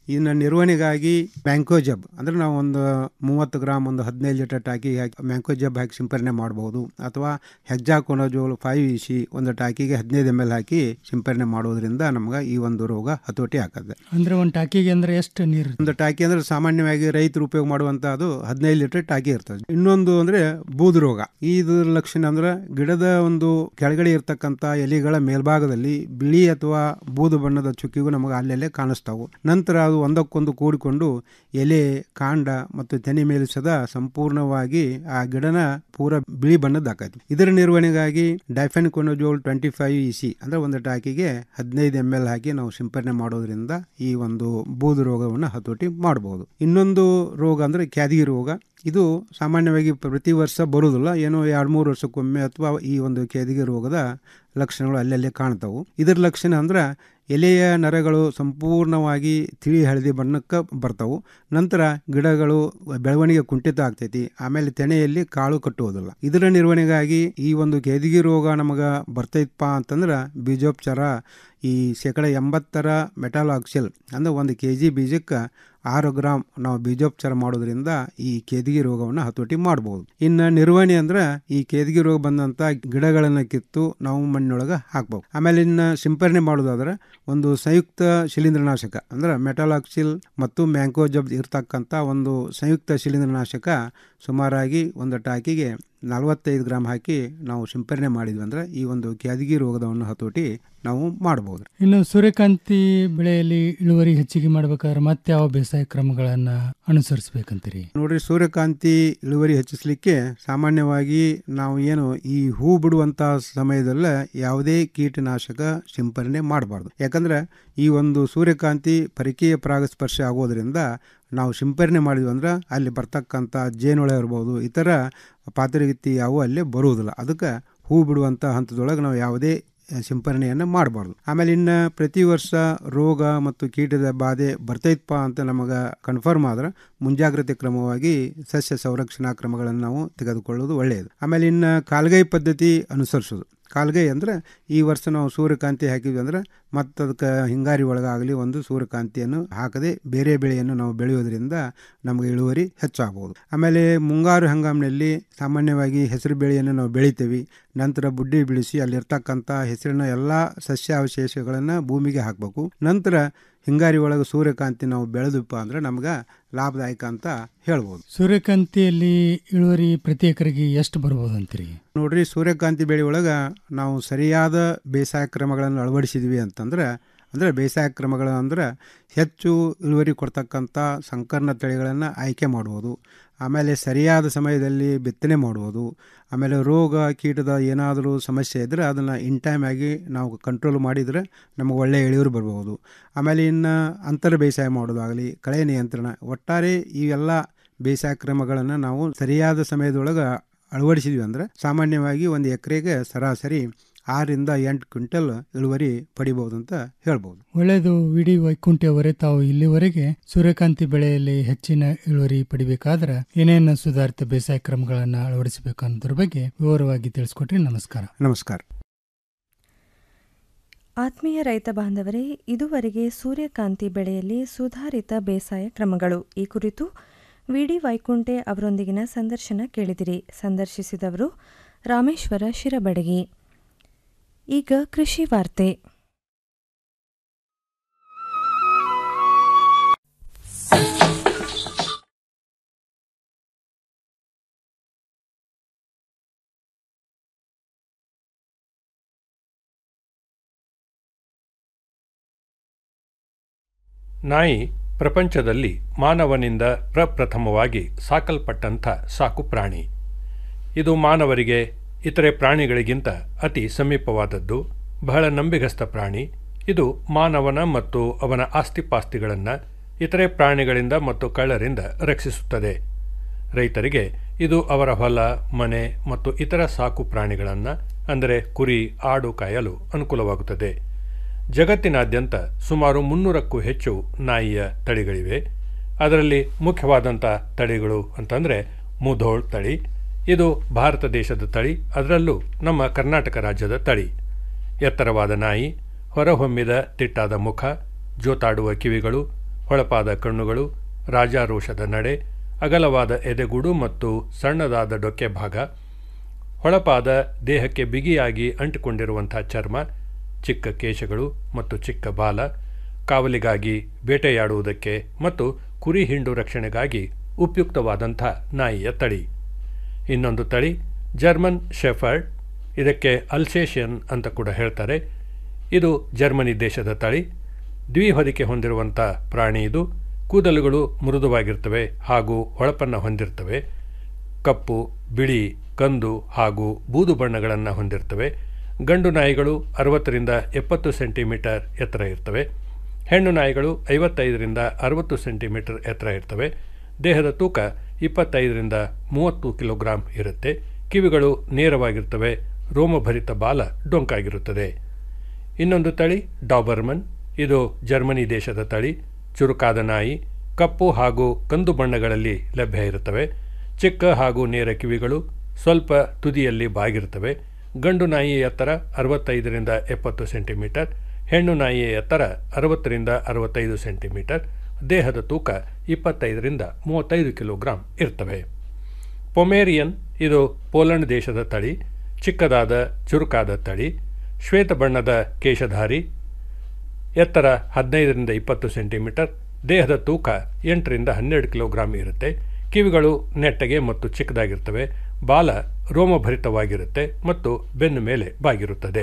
ಇನ್ನು ನಿರ್ವಹಣೆಗಾಗಿ ಮ್ಯಾಂಕೋಜಬ್ ಅಂದ್ರೆ ನಾವು ಒಂದು ಮೂವತ್ತು ಗ್ರಾಮ್ ಒಂದು ಹದಿನೈದು ಲೀಟರ್ ಟಾಕಿ ಹಾಕಿ ಮ್ಯಾಂಕೋಜಬ್ ಹಾಕಿ ಸಿಂಪರಣೆ ಮಾಡಬಹುದು ಅಥವಾ ಹೆಜ್ಜಾಕೊನೋಜೋಲ್ ಫೈವ್ ಇಸಿ ಒಂದು ಟಾಕಿಗೆ ಹದಿನೈದು ಎಮ್ ಎಲ್ ಹಾಕಿ ಸಿಂಪರಣೆ ಮಾಡೋದ್ರಿಂದ ನಮ್ಗೆ ಈ ಒಂದು ರೋಗ ಹತೋಟಿ ಆಗ್ತದೆ
ಅಂದ್ರೆ ಒಂದು ಟಾಕಿಗೆ ಅಂದ್ರೆ ಎಷ್ಟು ನೀರು
ಒಂದು ಟಾಕಿ ಅಂದ್ರೆ ಸಾಮಾನ್ಯವಾಗಿ ರೈತರು ಉಪಯೋಗ ಮಾಡುವಂತ ಅದು ಹದಿನೈದು ಲೀಟರ್ ಟಾಕಿ ಇರ್ತದೆ ಇನ್ನೊಂದು ಅಂದ್ರೆ ಬೂದು ರೋಗ ಇದ್ರ ಲಕ್ಷಣ ಅಂದ್ರೆ ಗಿಡದ ಒಂದು ಕೆಳಗಡೆ ಇರ್ತಕ್ಕಂತ ಎಲೆಗಳ ಮೇಲ್ಭಾಗದಲ್ಲಿ ಬಿಳಿ ಅಥವಾ ಬೂದು ಬಣ್ಣದ ಚುಕ್ಕಿಗೂ ನಮಗೆ ಅಲ್ಲೆಲ್ಲೇ ಕಾಣಿಸ್ತಾವು ನಂತರ ಅದು ಒಂದಕ್ಕೊಂದು ಕೂಡಿಕೊಂಡು ಎಲೆ ಕಾಂಡ ಮತ್ತು ತೆನೆ ಮೇಲೆ ಸದಾ ಸಂಪೂರ್ಣವಾಗಿ ಆ ಗಿಡನ ಪೂರ ಬಿಳಿ ಬಣ್ಣದ್ದಾಕೈತಿ ಇದರ ನಿರ್ವಹಣೆಗಾಗಿ difenoconazole twenty five EC ಅಂದ್ರೆ ಒಂದು ಟಾಕಿಗೆ ಹದಿನೈದು ಎಮ್ ಎಲ್ ಹಾಕಿ ನಾವು ಸಿಂಪರಣೆ ಮಾಡೋದ್ರಿಂದ ಈ ಒಂದು ಬೂದು ರೋಗವನ್ನು ಹತೋಟಿ ಮಾಡಬಹುದು ಇನ್ನೊಂದು ರೋಗ ಅಂದ್ರೆ ಕ್ಯಾದಿಗೆ ರೋಗ ಇದು ಸಾಮಾನ್ಯವಾಗಿ ಪ್ರತಿ ವರ್ಷ ಬರುವುದಿಲ್ಲ ಏನೋ ಎರಡು ಮೂರು ವರ್ಷಕ್ಕೊಮ್ಮೆ ಅಥವಾ ಈ ಒಂದು ಕೆದಿಗೆ ರೋಗದ ಲಕ್ಷಣಗಳು ಅಲ್ಲಲ್ಲೇ ಕಾಣ್ತಾವು ಇದರ ಲಕ್ಷಣ ಅಂದ್ರೆ ಎಲೆಯ ನರಗಳು ಸಂಪೂರ್ಣವಾಗಿ ತಿಳಿ ಹಳದಿ ಬಣ್ಣಕ್ಕೆ ಬರ್ತಾವು ನಂತರ ಗಿಡಗಳು ಬೆಳವಣಿಗೆ ಕುಂಠಿತ ಆಗ್ತೈತಿ ಆಮೇಲೆ ತೆನೆಯಲ್ಲಿ ಕಾಳು ಕಟ್ಟುವುದಿಲ್ಲ ಇದರ ನಿರ್ವಹಣೆಗಾಗಿ ಈ ಒಂದು ಕೆದಿಗೆ ರೋಗ ನಮಗ ಬರ್ತೈತಪ್ಪ ಅಂತಂದ್ರೆ ಬೀಜೋಪಚಾರ ಈ ಶೇಕಡ ಎಂಬತ್ತರ ಮೆಟಾಲಾಕ್ಸಿಲ್ ಅಂದ್ರೆ ಒಂದು ಕೆ ಜಿ ಬೀಜಕ್ಕೆ ಆರು ಗ್ರಾಮ್ ನಾವು ಬೀಜೋಪಚಾರ ಮಾಡೋದ್ರಿಂದ ಈ ಕೇದಿಗೆ ರೋಗವನ್ನು ಹತೋಟಿ ಮಾಡಬಹುದು ಇನ್ನು ನಿರ್ವಹಣೆ ಅಂದ್ರೆ ಈ ಕೇದಿಗೆ ರೋಗ ಬಂದಂತ ಗಿಡಗಳನ್ನು ಕಿತ್ತು ನಾವು ಮಣ್ಣೊಳಗೆ ಹಾಕ್ಬೇಕು ಆಮೇಲೆ ಇನ್ನು ಸಿಂಪರಣೆ ಮಾಡೋದಾದ್ರೆ ಒಂದು ಸಂಯುಕ್ತ ಶಿಲೀಂಧ್ರನಾಶಕ ಅಂದ್ರೆ ಮೆಟಾಲಾಕ್ಸಿಲ್ ಮತ್ತು ಮ್ಯಾಂಕೋಜಬ್ ಇರ್ತಕ್ಕಂಥ ಒಂದು ಸಂಯುಕ್ತ ಶಿಲೀಂಧ್ರನಾಶಕ ಸುಮಾರಾಗಿ ಒಂದು ಟಾಕಿಗೆ ನಲವತ್ತೈದು ಗ್ರಾಮ್ ಹಾಕಿ ನಾವು ಸಿಂಪರಣೆ ಮಾಡಿದ್ವಿ ಅಂದ್ರೆ ಈ ಒಂದು ಕ್ಯಾದಗಿ ರೋಗದವನ್ನು ಹತೋಟಿ ನಾವು ಮಾಡಬಹುದು
ಇನ್ನು ಸೂರ್ಯಕಾಂತಿ ಬೆಳೆಯಲ್ಲಿ ಇಳುವರಿ ಹೆಚ್ಚಿಗೆ ಮಾಡ್ಬೇಕಾದ್ರೆ ಮತ್ತೆ ಯಾವ ಬೇಸಾಯ ಕ್ರಮಗಳನ್ನ ಅನುಸರಿಸಬೇಕಂತೀರಿ
ನೋಡ್ರಿ ಸೂರ್ಯಕಾಂತಿ ಇಳುವರಿ ಹೆಚ್ಚಿಸಲಿಕ್ಕೆ ಸಾಮಾನ್ಯವಾಗಿ ನಾವು ಏನು ಈ ಹೂ ಬಿಡುವಂತ ಸಮಯದಲ್ಲ ಯಾವುದೇ ಕೀಟನಾಶಕ ಸಿಂಪರಣೆ ಮಾಡಬಾರ್ದು ಯಾಕಂದ್ರೆ ಈ ಒಂದು ಸೂರ್ಯಕಾಂತಿ ಪರಿಕೀಯ ಪರಾಗಸ್ಪರ್ಶ ಆಗೋದ್ರಿಂದ ನಾವು ಸಿಂಪರಣೆ ಮಾಡಿದ್ವಿ ಅಂದ್ರೆ ಅಲ್ಲಿ ಬರ್ತಕ್ಕಂಥ ಜೇನುಳ ಇರ್ಬೋದು ಇತರ ಪಾತ್ರಗಿತ್ತಿ ಯಾವ ಅಲ್ಲಿ ಬರುವುದಿಲ್ಲ ಅದಕ್ಕೆ ಹೂ ಬಿಡುವಂಥ ಹಂತದೊಳಗೆ ನಾವು ಯಾವುದೇ ಸಿಂಪರಣೆಯನ್ನು ಮಾಡಬಾರ್ದು ಆಮೇಲೆ ಇನ್ನು ಪ್ರತಿ ವರ್ಷ ರೋಗ ಮತ್ತು ಕೀಟದ ಬಾಧೆ ಬರ್ತೈತಪ್ಪ ಅಂತ ನಮಗೆ ಕನ್ಫರ್ಮ್ ಆದ್ರೆ ಮುಂಜಾಗ್ರತೆ ಕ್ರಮವಾಗಿ ಸಸ್ಯ ಸಂರಕ್ಷಣಾ ಕ್ರಮಗಳನ್ನು ನಾವು ತೆಗೆದುಕೊಳ್ಳೋದು ಒಳ್ಳೆಯದು ಆಮೇಲೆ ಇನ್ನು ಕಾಲ್ಗೈ ಪದ್ಧತಿ ಅನುಸರಿಸೋದು ಕಾಲ್ಗೈ ಅಂದ್ರೆ ಈ ವರ್ಷ ನಾವು ಸೂರ್ಯಕಾಂತಿ ಹಾಕಿದ್ವಿ ಅಂದ್ರೆ ಮತ್ತೆ ಅದಕ್ಕೆ ಹಿಂಗಾರಿ ಒಳಗಾಗಲಿ ಒಂದು ಸೂರ್ಯಕಾಂತಿಯನ್ನು ಹಾಕದೆ ಬೇರೆ ಬೆಳೆಯನ್ನು ನಾವು ಬೆಳೆಯೋದ್ರಿಂದ ನಮಗೆ ಇಳುವರಿ ಹೆಚ್ಚಾಗಬಹುದು ಆಮೇಲೆ ಮುಂಗಾರು ಹಂಗಾಮಿನಲ್ಲಿ ಸಾಮಾನ್ಯವಾಗಿ ಹೆಸರು ಬೆಳೆಯನ್ನು ನಾವು ಬೆಳಿತೇವೆ ನಂತರ ಬುಡ್ಡಿ ಬಿಡಿಸಿ ಅಲ್ಲಿರ್ತಕ್ಕಂಥ ಹೆಸರಿನ ಎಲ್ಲ ಸಸ್ಯಾವಶೇಷಗಳನ್ನು ಭೂಮಿಗೆ ಹಾಕಬೇಕು ನಂತರ ಹಿಂಗಾರಿ ಒಳಗೆ ಸೂರ್ಯಕಾಂತಿ ನಾವು ಬೆಳೆದಪ್ಪ ಅಂದ್ರೆ ನಮ್ಗೆ ಲಾಭದಾಯಕ ಅಂತ ಹೇಳ್ಬೋದು
ಸೂರ್ಯಕಾಂತಿಯಲ್ಲಿ ಇಳುವರಿ ಪ್ರತಿ ಎಕರೆಗೆ ಎಷ್ಟು ಬರ್ಬೋದು ಅಂತೀರಿ
ನೋಡ್ರಿ ಸೂರ್ಯಕಾಂತಿ ಬೆಳೆ ಒಳಗೆ ನಾವು ಸರಿಯಾದ ಬೇಸಾಯ ಕ್ರಮಗಳನ್ನು ಅಳವಡಿಸಿದ್ವಿ ಅಂತಂದ್ರೆ ಅಂದರೆ ಬೇಸಾಯ ಕ್ರಮಗಳು ಅಂದ್ರೆ ಹೆಚ್ಚು ಇಳುವರಿ ಕೊಡ್ತಕ್ಕಂಥ ಸಂಕರ್ಣ ತಳಿಗಳನ್ನು ಆಯ್ಕೆ ಮಾಡುವುದು ಆಮೇಲೆ ಸರಿಯಾದ ಸಮಯದಲ್ಲಿ ಬಿತ್ತನೆ ಮಾಡುವುದು ಆಮೇಲೆ ರೋಗ ಕೀಟದ ಏನಾದರೂ ಸಮಸ್ಯೆ ಇದ್ದರೆ ಅದನ್ನು ಇನ್ ಟೈಮ್ ಆಗಿ ನಾವು ಕಂಟ್ರೋಲ್ ಮಾಡಿದರೆ ನಮಗೆ ಒಳ್ಳೆಯ ಇಳುವರಿ ಬರ್ಬೋದು ಆಮೇಲೆ ಇನ್ನು ಅಂತರ ಬೇಸಾಯ ಮಾಡೋದಾಗಲಿ ಕಳೆ ನಿಯಂತ್ರಣ ಒಟ್ಟಾರೆ ಇವೆಲ್ಲ ಬೇಸಾಯ ಕ್ರಮಗಳನ್ನು ನಾವು ಸರಿಯಾದ ಸಮಯದೊಳಗೆ ಅಳವಡಿಸಿದ್ವಿ ಅಂದರೆ ಸಾಮಾನ್ಯವಾಗಿ ಒಂದು ಎಕರೆಗೆ ಸರಾಸರಿ ಆರರಿಂದ ಎಂಟು ಕ್ವಿಂಟಲ್ ಇಳುವರಿ ಪಡಿಬಹುದು ಅಂತ ಹೇಳ್ಬೋದು
ಒಳ್ಳೆಯದು ವಿ ಡಿ ವೈಕುಂಠಿ ಅವರೇ ತಾವು ಇಲ್ಲಿವರೆಗೆ ಸೂರ್ಯಕಾಂತಿ ಬೆಳೆಯಲ್ಲಿ ಹೆಚ್ಚಿನ ಇಳುವರಿ ಪಡಿಬೇಕಾದ್ರೆ ಏನೇನು ಸುಧಾರಿತ ಬೇಸಾಯ ಕ್ರಮಗಳನ್ನು ಅಳವಡಿಸಬೇಕು ಅನ್ನೋದ್ರ ಬಗ್ಗೆ ವಿವರವಾಗಿ ತಿಳಿಸ್ಕೊಟ್ರಿ ನಮಸ್ಕಾರ
ನಮಸ್ಕಾರ
ಆತ್ಮೀಯ ರೈತ ಬಾಂಧವರೇ ಇದುವರೆಗೆ ಸೂರ್ಯಕಾಂತಿ ಬೆಳೆಯಲ್ಲಿ ಸುಧಾರಿತ ಬೇಸಾಯ ಕ್ರಮಗಳು ಈ ಕುರಿತು ವಿಡಿ ವೈಕುಂಠೆ ಅವರೊಂದಿಗಿನ ಸಂದರ್ಶನ ಕೇಳಿದಿರಿ ಸಂದರ್ಶಿಸಿದವರು ರಾಮೇಶ್ವರ ಶಿರಬಡಗಿ ಈಗ ಕೃಷಿ ವಾರ್ತೆ
ನಾಯಿ ಪ್ರಪಂಚದಲ್ಲಿ ಮಾನವನಿಂದ ಪ್ರಪ್ರಥಮವಾಗಿ ಸಾಕಲ್ಪಟ್ಟಂಥ ಸಾಕು ಪ್ರಾಣಿ ಇದು ಮಾನವರಿಗೆ ಇತರೆ ಪ್ರಾಣಿಗಳಿಗಿಂತ ಅತಿ ಸಮೀಪವಾದದ್ದು ಬಹಳ ನಂಬಿಗಸ್ತ ಪ್ರಾಣಿ ಇದು ಮಾನವನ ಮತ್ತು ಅವನ ಆಸ್ತಿಪಾಸ್ತಿಗಳನ್ನು ಇತರೆ ಪ್ರಾಣಿಗಳಿಂದ ಮತ್ತು ಕಳ್ಳರಿಂದ ರಕ್ಷಿಸುತ್ತದೆ ರೈತರಿಗೆ ಇದು ಅವರ ಹೊಲ ಮನೆ ಮತ್ತು ಇತರ ಸಾಕು ಪ್ರಾಣಿಗಳನ್ನು ಅಂದರೆ ಕುರಿ ಆಡು ಕಾಯಲು ಅನುಕೂಲವಾಗುತ್ತದೆ ಜಗತ್ತಿನಾದ್ಯಂತ ಸುಮಾರು ಮುನ್ನೂರಕ್ಕೂ ಹೆಚ್ಚು ನಾಯಿಯ ತಳಿಗಳಿವೆ ಅದರಲ್ಲಿ ಮುಖ್ಯವಾದಂಥ ತಳಿಗಳು ಅಂತಂದರೆ ಮುಧೋಳ್ ತಳಿ ಇದು ಭಾರತ ದೇಶದ ತಳಿ ಅದರಲ್ಲೂ ನಮ್ಮ ಕರ್ನಾಟಕ ರಾಜ್ಯದ ತಳಿ ಎತ್ತರವಾದ ನಾಯಿ ಹೊರಹೊಮ್ಮಿದ ತಿಟ್ಟಾದ ಮುಖ ಜೋತಾಡುವ ಕಿವಿಗಳು ಹೊಳಪಾದ ಕಣ್ಣುಗಳು ರಾಜಾರೋಷದ ನಡೆ ಅಗಲವಾದ ಎದೆಗೂಡು ಮತ್ತು ಸಣ್ಣದಾದ ಡೊಕ್ಕೆ ಭಾಗ ಹೊಳಪಾದ ದೇಹಕ್ಕೆ ಬಿಗಿಯಾಗಿ ಅಂಟಿಕೊಂಡಿರುವಂಥ ಚರ್ಮ ಚಿಕ್ಕ ಕೇಶಗಳು ಮತ್ತು ಚಿಕ್ಕ ಬಾಲ ಕಾವಲಿಗಾಗಿ ಬೇಟೆಯಾಡುವುದಕ್ಕೆ ಮತ್ತು ಕುರಿ ಹಿಂಡು ರಕ್ಷಣೆಗಾಗಿ ಉಪಯುಕ್ತವಾದಂಥ ನಾಯಿಯ ತಳಿ ಇನ್ನೊಂದು ತಳಿ ಜರ್ಮನ್ ಶೆಫರ್ಡ್ ಇದಕ್ಕೆ ಅಲ್ಸೇಷಿಯನ್ ಅಂತ ಕೂಡ ಹೇಳ್ತಾರೆ ಇದು ಜರ್ಮನಿ ದೇಶದ ತಳಿ ದ್ವಿಹೊದಿಕೆ ಹೊಂದಿರುವಂಥ ಪ್ರಾಣಿ ಇದು ಕೂದಲುಗಳು ಮೃದುವಾಗಿರ್ತವೆ ಹಾಗೂ ಹೊಳಪನ್ನು ಹೊಂದಿರ್ತವೆ ಕಪ್ಪು ಬಿಳಿ ಕಂದು ಹಾಗೂ ಬೂದು ಬಣ್ಣಗಳನ್ನು ಹೊಂದಿರ್ತವೆ ಗಂಡು ನಾಯಿಗಳು ಅರವತ್ತರಿಂದ ಎಪ್ಪತ್ತು ಸೆಂಟಿಮೀಟರ್ ಎತ್ತರ ಇರ್ತವೆ ಹೆಣ್ಣು ನಾಯಿಗಳು ಐವತ್ತೈದರಿಂದ ಅರವತ್ತು ಸೆಂಟಿಮೀಟರ್ ಎತ್ತರ ಇರ್ತವೆ ದೇಹದ ತೂಕ ಇಪ್ಪತ್ತೈದರಿಂದ ಮೂವತ್ತು ಕಿಲೋಗ್ರಾಂ ಇರುತ್ತೆ ಕಿವಿಗಳು ನೇರವಾಗಿರ್ತವೆ ರೋಮಭರಿತ ಬಾಲ ಡೊಂಕಾಗಿರುತ್ತದೆ ಇನ್ನೊಂದು ತಳಿ ಡಾಬರ್ಮನ್ ಇದು ಜರ್ಮನಿ ದೇಶದ ತಳಿ ಚುರುಕಾದ ನಾಯಿ ಕಪ್ಪು ಹಾಗೂ ಕಂದು ಬಣ್ಣಗಳಲ್ಲಿ ಲಭ್ಯ ಇರುತ್ತವೆ ಚಿಕ್ಕ ಹಾಗೂ ನೇರ ಕಿವಿಗಳು ಸ್ವಲ್ಪ ತುದಿಯಲ್ಲಿ ಬಾಗಿರ್ತವೆ ಗಂಡು ನಾಯಿಯ ಎತ್ತರ ಅರವತ್ತೈದರಿಂದ ಎಪ್ಪತ್ತು ಸೆಂಟಿಮೀಟರ್ ಹೆಣ್ಣು ನಾಯಿಯ ಎತ್ತರ ಅರವತ್ತರಿಂದ ಅರವತ್ತೈದು ಸೆಂಟಿಮೀಟರ್ ದೇಹದ ತೂಕ ಇಪ್ಪತ್ತೈದರಿಂದ ಮೂವತ್ತೈದು ಕಿಲೋಗ್ರಾಂ ಇರ್ತವೆ ಪೊಮೇರಿಯನ್ ಇದು ಪೋಲೆಂಡ್ ದೇಶದ ತಳಿ ಚಿಕ್ಕದಾದ ಚುರುಕಾದ ತಳಿ ಶ್ವೇತ ಬಣ್ಣದ ಕೇಶಧಾರಿ ಎತ್ತರ ಹದಿನೈದರಿಂದ ಇಪ್ಪತ್ತು ಸೆಂಟಿಮೀಟರ್ ದೇಹದ ತೂಕ ಎಂಟರಿಂದ ಹನ್ನೆರಡು ಕಿಲೋಗ್ರಾಂ ಇರುತ್ತೆ ಕಿವಿಗಳು ನೆಟ್ಟಗೆ ಮತ್ತು ಚಿಕ್ಕದಾಗಿರ್ತವೆ ಬಾಲ ರೋಮಭರಿತವಾಗಿರುತ್ತೆ ಮತ್ತು ಬೆನ್ನು ಮೇಲೆ ಬಾಗಿರುತ್ತದೆ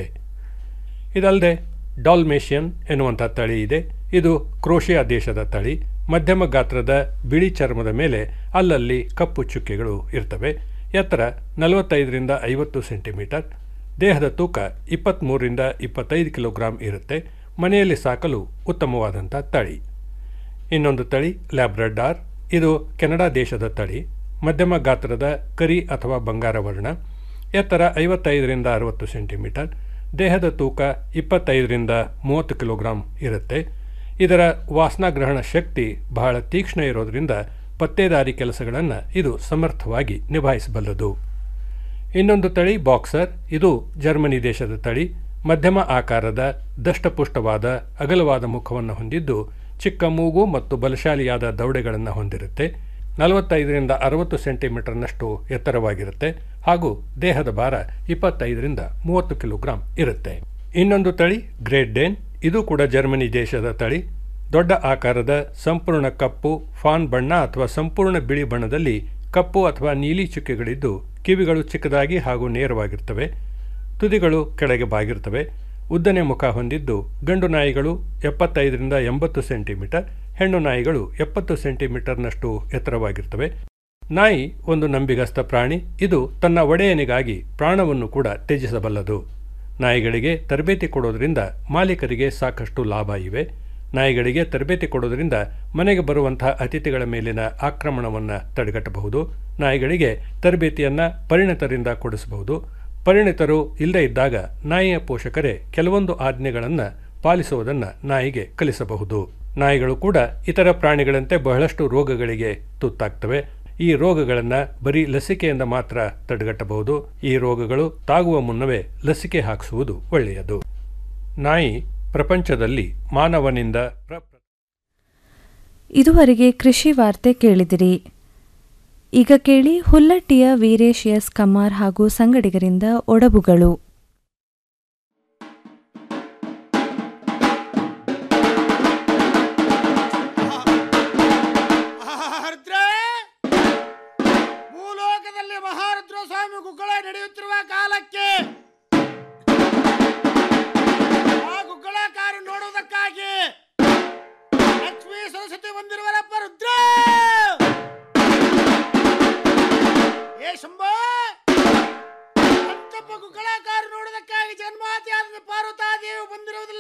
ಇದಲ್ಲದೆ ಡಾಲ್ಮೇಷಿಯನ್ ಎನ್ನುವಂಥ ತಳಿ ಇದೆ ಇದು ಕ್ರೋಷಿಯಾ ದೇಶದ ತಳಿ ಮಧ್ಯಮ ಗಾತ್ರದ ಬಿಳಿ ಚರ್ಮದ ಮೇಲೆ ಅಲ್ಲಲ್ಲಿ ಕಪ್ಪು ಚುಕ್ಕೆಗಳು ಇರ್ತವೆ ಎತ್ತರ ನಲವತ್ತೈದರಿಂದ ಐವತ್ತು ಸೆಂಟಿಮೀಟರ್ ದೇಹದ ತೂಕ ಇಪ್ಪತ್ತ್ಮೂರರಿಂದ ಇಪ್ಪತ್ತೈದು ಕಿಲೋಗ್ರಾಂ ಇರುತ್ತೆ ಮನೆಯಲ್ಲಿ ಸಾಕಲು ಉತ್ತಮವಾದಂಥ ತಳಿ ಇನ್ನೊಂದು ತಳಿ ಲ್ಯಾಬ್ರಡಾರ್ ಇದು ಕೆನಡಾ ದೇಶದ ತಳಿ ಮಧ್ಯಮ ಗಾತ್ರದ ಕರಿ ಅಥವಾ ಬಂಗಾರ ವರ್ಣ ಎತ್ತರ ಐವತ್ತೈದರಿಂದ ಅರವತ್ತು ಸೆಂಟಿಮೀಟರ್ ದೇಹದ ತೂಕ ಇಪ್ಪತ್ತೈದರಿಂದ ಮೂವತ್ತು ಕಿಲೋಗ್ರಾಂ ಇರುತ್ತೆ ಇದರ ವಾಸನಾಗ್ರಹಣ ಶಕ್ತಿ ಬಹಳ ತೀಕ್ಷ್ಣ ಇರೋದರಿಂದ ಪತ್ತೇದಾರಿ ಕೆಲಸಗಳನ್ನು ಇದು ಸಮರ್ಥವಾಗಿ ನಿಭಾಯಿಸಬಲ್ಲದು ಇನ್ನೊಂದು ತಳಿ ಬಾಕ್ಸರ್ ಇದು ಜರ್ಮನಿ ದೇಶದ ತಳಿ ಮಧ್ಯಮ ಆಕಾರದ ದಷ್ಟಪುಷ್ಟವಾದ ಅಗಲವಾದ ಮುಖವನ್ನು ಹೊಂದಿದ್ದು ಚಿಕ್ಕ ಮೂಗು ಮತ್ತು ಬಲಶಾಲಿಯಾದ ದವಡೆಗಳನ್ನು ಹೊಂದಿರುತ್ತೆ ನಲವತ್ತೈದರಿಂದ ಅರವತ್ತು ಸೆಂಟಿಮೀಟರ್ನಷ್ಟು ಎತ್ತರವಾಗಿರುತ್ತೆ ಹಾಗೂ ದೇಹದ ಭಾರ ಇಪ್ಪತ್ತೈದರಿಂದ ಮೂವತ್ತು ಕಿಲೋಗ್ರಾಂ ಇರುತ್ತೆ ಇನ್ನೊಂದು ತಳಿ ಗ್ರೇಟ್ ಡೇನ್ ಇದು ಕೂಡ ಜರ್ಮನಿ ದೇಶದ ತಳಿ ದೊಡ್ಡ ಆಕಾರದ ಸಂಪೂರ್ಣ ಕಪ್ಪು ಫಾನ್ ಬಣ್ಣ ಅಥವಾ ಸಂಪೂರ್ಣ ಬಿಳಿ ಬಣ್ಣದಲ್ಲಿ ಕಪ್ಪು ಅಥವಾ ನೀಲಿ ಚುಕ್ಕೆಗಳಿದ್ದು ಕಿವಿಗಳು ಚಿಕ್ಕದಾಗಿ ಹಾಗೂ ನೇರವಾಗಿರ್ತವೆ ತುದಿಗಳು ಕೆಳಗೆ ಬಾಗಿರ್ತವೆ ಉದ್ದನೆ ಮುಖ ಹೊಂದಿದ್ದು ಗಂಡು ನಾಯಿಗಳು ಎಪ್ಪತ್ತೈದರಿಂದ ಎಂಬತ್ತು ಸೆಂಟಿಮೀಟರ್ ಹೆಣ್ಣು ನಾಯಿಗಳು ಎಪ್ಪತ್ತು ಸೆಂಟಿಮೀಟರ್ನಷ್ಟು ಎತ್ತರವಾಗಿರ್ತವೆ ನಾಯಿ ಒಂದು ನಂಬಿಗಸ್ತ ಪ್ರಾಣಿ ಇದು ತನ್ನ ಒಡೆಯನಿಗಾಗಿ ಪ್ರಾಣವನ್ನು ಕೂಡ ತ್ಯಜಿಸಬಲ್ಲದು ನಾಯಿಗಳಿಗೆ ತರಬೇತಿ ಕೊಡೋದ್ರಿಂದ ಮಾಲೀಕರಿಗೆ ಸಾಕಷ್ಟು ಲಾಭ ಇವೆ ನಾಯಿಗಳಿಗೆ ತರಬೇತಿ ಕೊಡೋದ್ರಿಂದ ಮನೆಗೆ ಬರುವಂತಹ ಅತಿಥಿಗಳ ಮೇಲಿನ ಆಕ್ರಮಣವನ್ನು ತಡೆಗಟ್ಟಬಹುದು ನಾಯಿಗಳಿಗೆ ತರಬೇತಿಯನ್ನು ಪರಿಣಿತರಿಂದ ಕೊಡಿಸಬಹುದು ಪರಿಣಿತರು ಇಲ್ಲದೇ ಇದ್ದಾಗ ನಾಯಿಯ ಪೋಷಕರೇ ಕೆಲವೊಂದು ಆಜ್ಞೆಗಳನ್ನು ಪಾಲಿಸುವುದನ್ನು ನಾಯಿಗೆ ಕಲಿಸಬಹುದು ನಾಯಿಗಳು ಕೂಡ ಇತರ ಪ್ರಾಣಿಗಳಂತೆ ಬಹಳಷ್ಟು ರೋಗಗಳಿಗೆ ತುತ್ತಾಗ್ತವೆ ಈ ರೋಗಗಳನ್ನು ಬರೀ ಲಸಿಕೆಯಿಂದ ಮಾತ್ರ ತಡೆಗಟ್ಟಬಹುದು ಈ ರೋಗಗಳು ತಾಗುವ ಮುನ್ನವೇ ಲಸಿಕೆ ಹಾಕಿಸುವುದು ಒಳ್ಳೆಯದು ನಾಯಿ ಪ್ರಪಂಚದಲ್ಲಿ ಮಾನವನಿಂದ ಪ್ರ
ಇದುವರೆಗೆ ಕೃಷಿ ವಾರ್ತೆ ಕೇಳಿದಿರಿ ಈಗ ಕೇಳಿ ಹುಲ್ಲಟ್ಟಿಯ ವೀರೇಶ್ ಎಸ್ ಕಮಾರ್ ಹಾಗೂ ಸಂಗಡಿಗರಿಂದ ಒಡಬುಗಳು
ಭೂಲೋಕದಲ್ಲಿ ಮಹಾರುದ್ರ ಸ್ವಾಮಿ ಗುಗ್ಗಳ ನಡೆಯುತ್ತಿರುವ ಕಾಲಕ್ಕೆ ಆ ಗುಗ್ಗಳ ಕಾರು ನೋಡುವುದಕ್ಕಾಗಿ ಲಕ್ಷ್ಮೀ ಸರಸ್ವತಿ ಬಂದಿರುವರಪ್ಪ ರುದ್ರ ಏ ಶಂಭ ಅಂತಪ್ಪ ಗುಗ್ಗಳ ಕಾರು ನೋಡುವುದಕ್ಕಾಗಿ ಜನ್ಮಾತಿಯಾದ ಪಾರ್ವತಾದೇವಿ ಬಂದಿರುವುದಿಲ್ಲ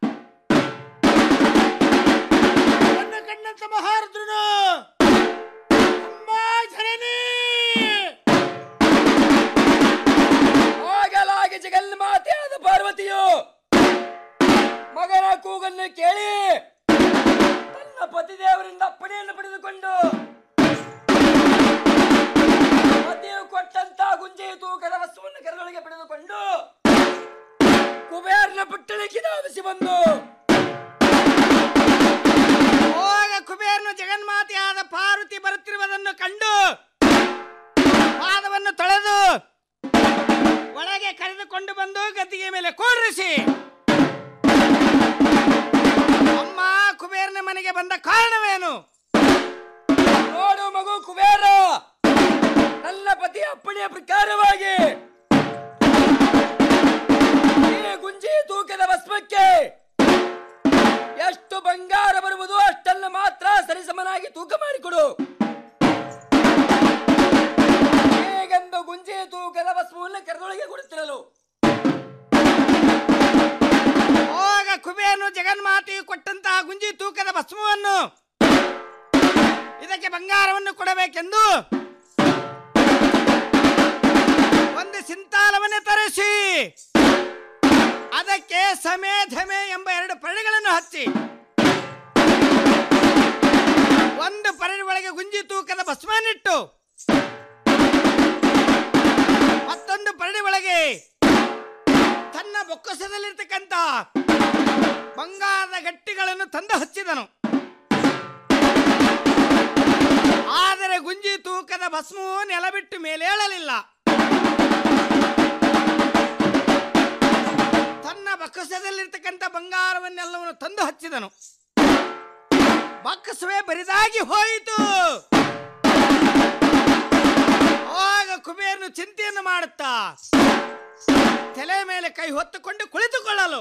ಕಣ್ಣ ಕಣ್ಣಂತ ಮಹಾರುದ್ರನು ಅಮ್ಮ ಜನನಿ
ಆಗಲಾಗಿ ಜಗನ್ಮಾತೆಯಾದ ಪಾರ್ವತಿಯು ಮಗನ ಕೂಗನ್ನು ಕೇಳಿ ತನ್ನ ಪತಿದೇವರಿಂದ ಅಪ್ಪಣೆಯನ್ನು ಪಡೆದುಕೊಂಡು ಪತಿಯು ಕೊಟ್ಟಂತ ಗುಂಜೆಯ ತೂಕದ ವಸ್ತುವನ್ನು ಕರದೊಳಗೆ ಪಡೆದುಕೊಂಡು ಕುಬೇರನ ಪಟ್ಟಣಕ್ಕೆ ಧಾವಿಸಿ ಬಂದು
ಹೋಗ ಮಾಡಿಕೊಂಡ ಕಾರಣವೇನು
ನೋಡು ಮಗು ಕುಬೇರ ನನ್ನ ಪತಿಯ ಅಪ್ಪಣೆಯ ಪ್ರಕಾರವಾಗಿ ಈ ಗುಂಜಿ ತೂಕದ ಭಸ್ಮಕ್ಕೆ ಎಷ್ಟು ಬಂಗಾರ ಬರುವುದು ಅಷ್ಟನ್ನು ಮಾತ್ರ ಸರಿಸಮನಾಗಿ ತೂಕ ಮಾಡಿಕೊಡು ಹೇಗೆಂದು ಗುಂಜಿ ತೂಕದ ಭಸ್ಮವನ್ನು ಕರೆದೊಳಗೆ ಕೊಡುತ್ತಿರಲು
ಹೋಗ ಕುಬೇನು ಜಗನ್ಮಾತೆಯು ಕೊಟ್ಟಂತಹ ಗುಂಜಿ ತೂಕದ ಭಸ್ಮವನ್ನು ಇದಕ್ಕೆ ಬಂಗಾರವನ್ನು ಕೊಡಬೇಕೆಂದು ಒಂದು ಸಿಂತಾಲವನ್ನೇ ತರಿಸಿ ಅದಕ್ಕೆ ಸಮೇ ಧಮೆ ಎಂಬ ಎರಡು ಪರಡೆಗಳನ್ನು ಹಚ್ಚಿ ಒಂದು ಪರಡೆ ಒಳಗೆ ಗುಂಜಿ ತೂಕದ ಭಸ್ಮನಿಟ್ಟು ಮತ್ತೊಂದು ಪರಡೆ ಒಳಗೆ ತನ್ನ ಬೊಕ್ಕಸದಲ್ಲಿರ್ತಕ್ಕಂಥ ಬಂಗಾರದ ಗಟ್ಟಿಗಳನ್ನು ತಂದು ಹಚ್ಚಿದನು ಆದರೆ ಗುಂಜಿ ತೂಕದ ಭಸ್ಮವು ನೆಲ ಬಿಟ್ಟು ಮೇಲೇಳಲಿಲ್ಲ ತನ್ನ ಬಕ್ಕಸದಲ್ಲಿರ್ತಕ್ಕಂಥ ಬಂಗಾರವನ್ನೆಲ್ಲವನ್ನು ತಂದು ಹಚ್ಚಿದನು ಬಕ್ಕಸವೇ ಬರಿದಾಗಿ ಹೋಯಿತು ಆಗ ಕುಬೇರನು ಚಿಂತೆಯನ್ನು ಮಾಡುತ್ತಾ ತಲೆ ಮೇಲೆ ಕೈ ಹೊತ್ತುಕೊಂಡು ಕುಳಿತುಕೊಳ್ಳಲು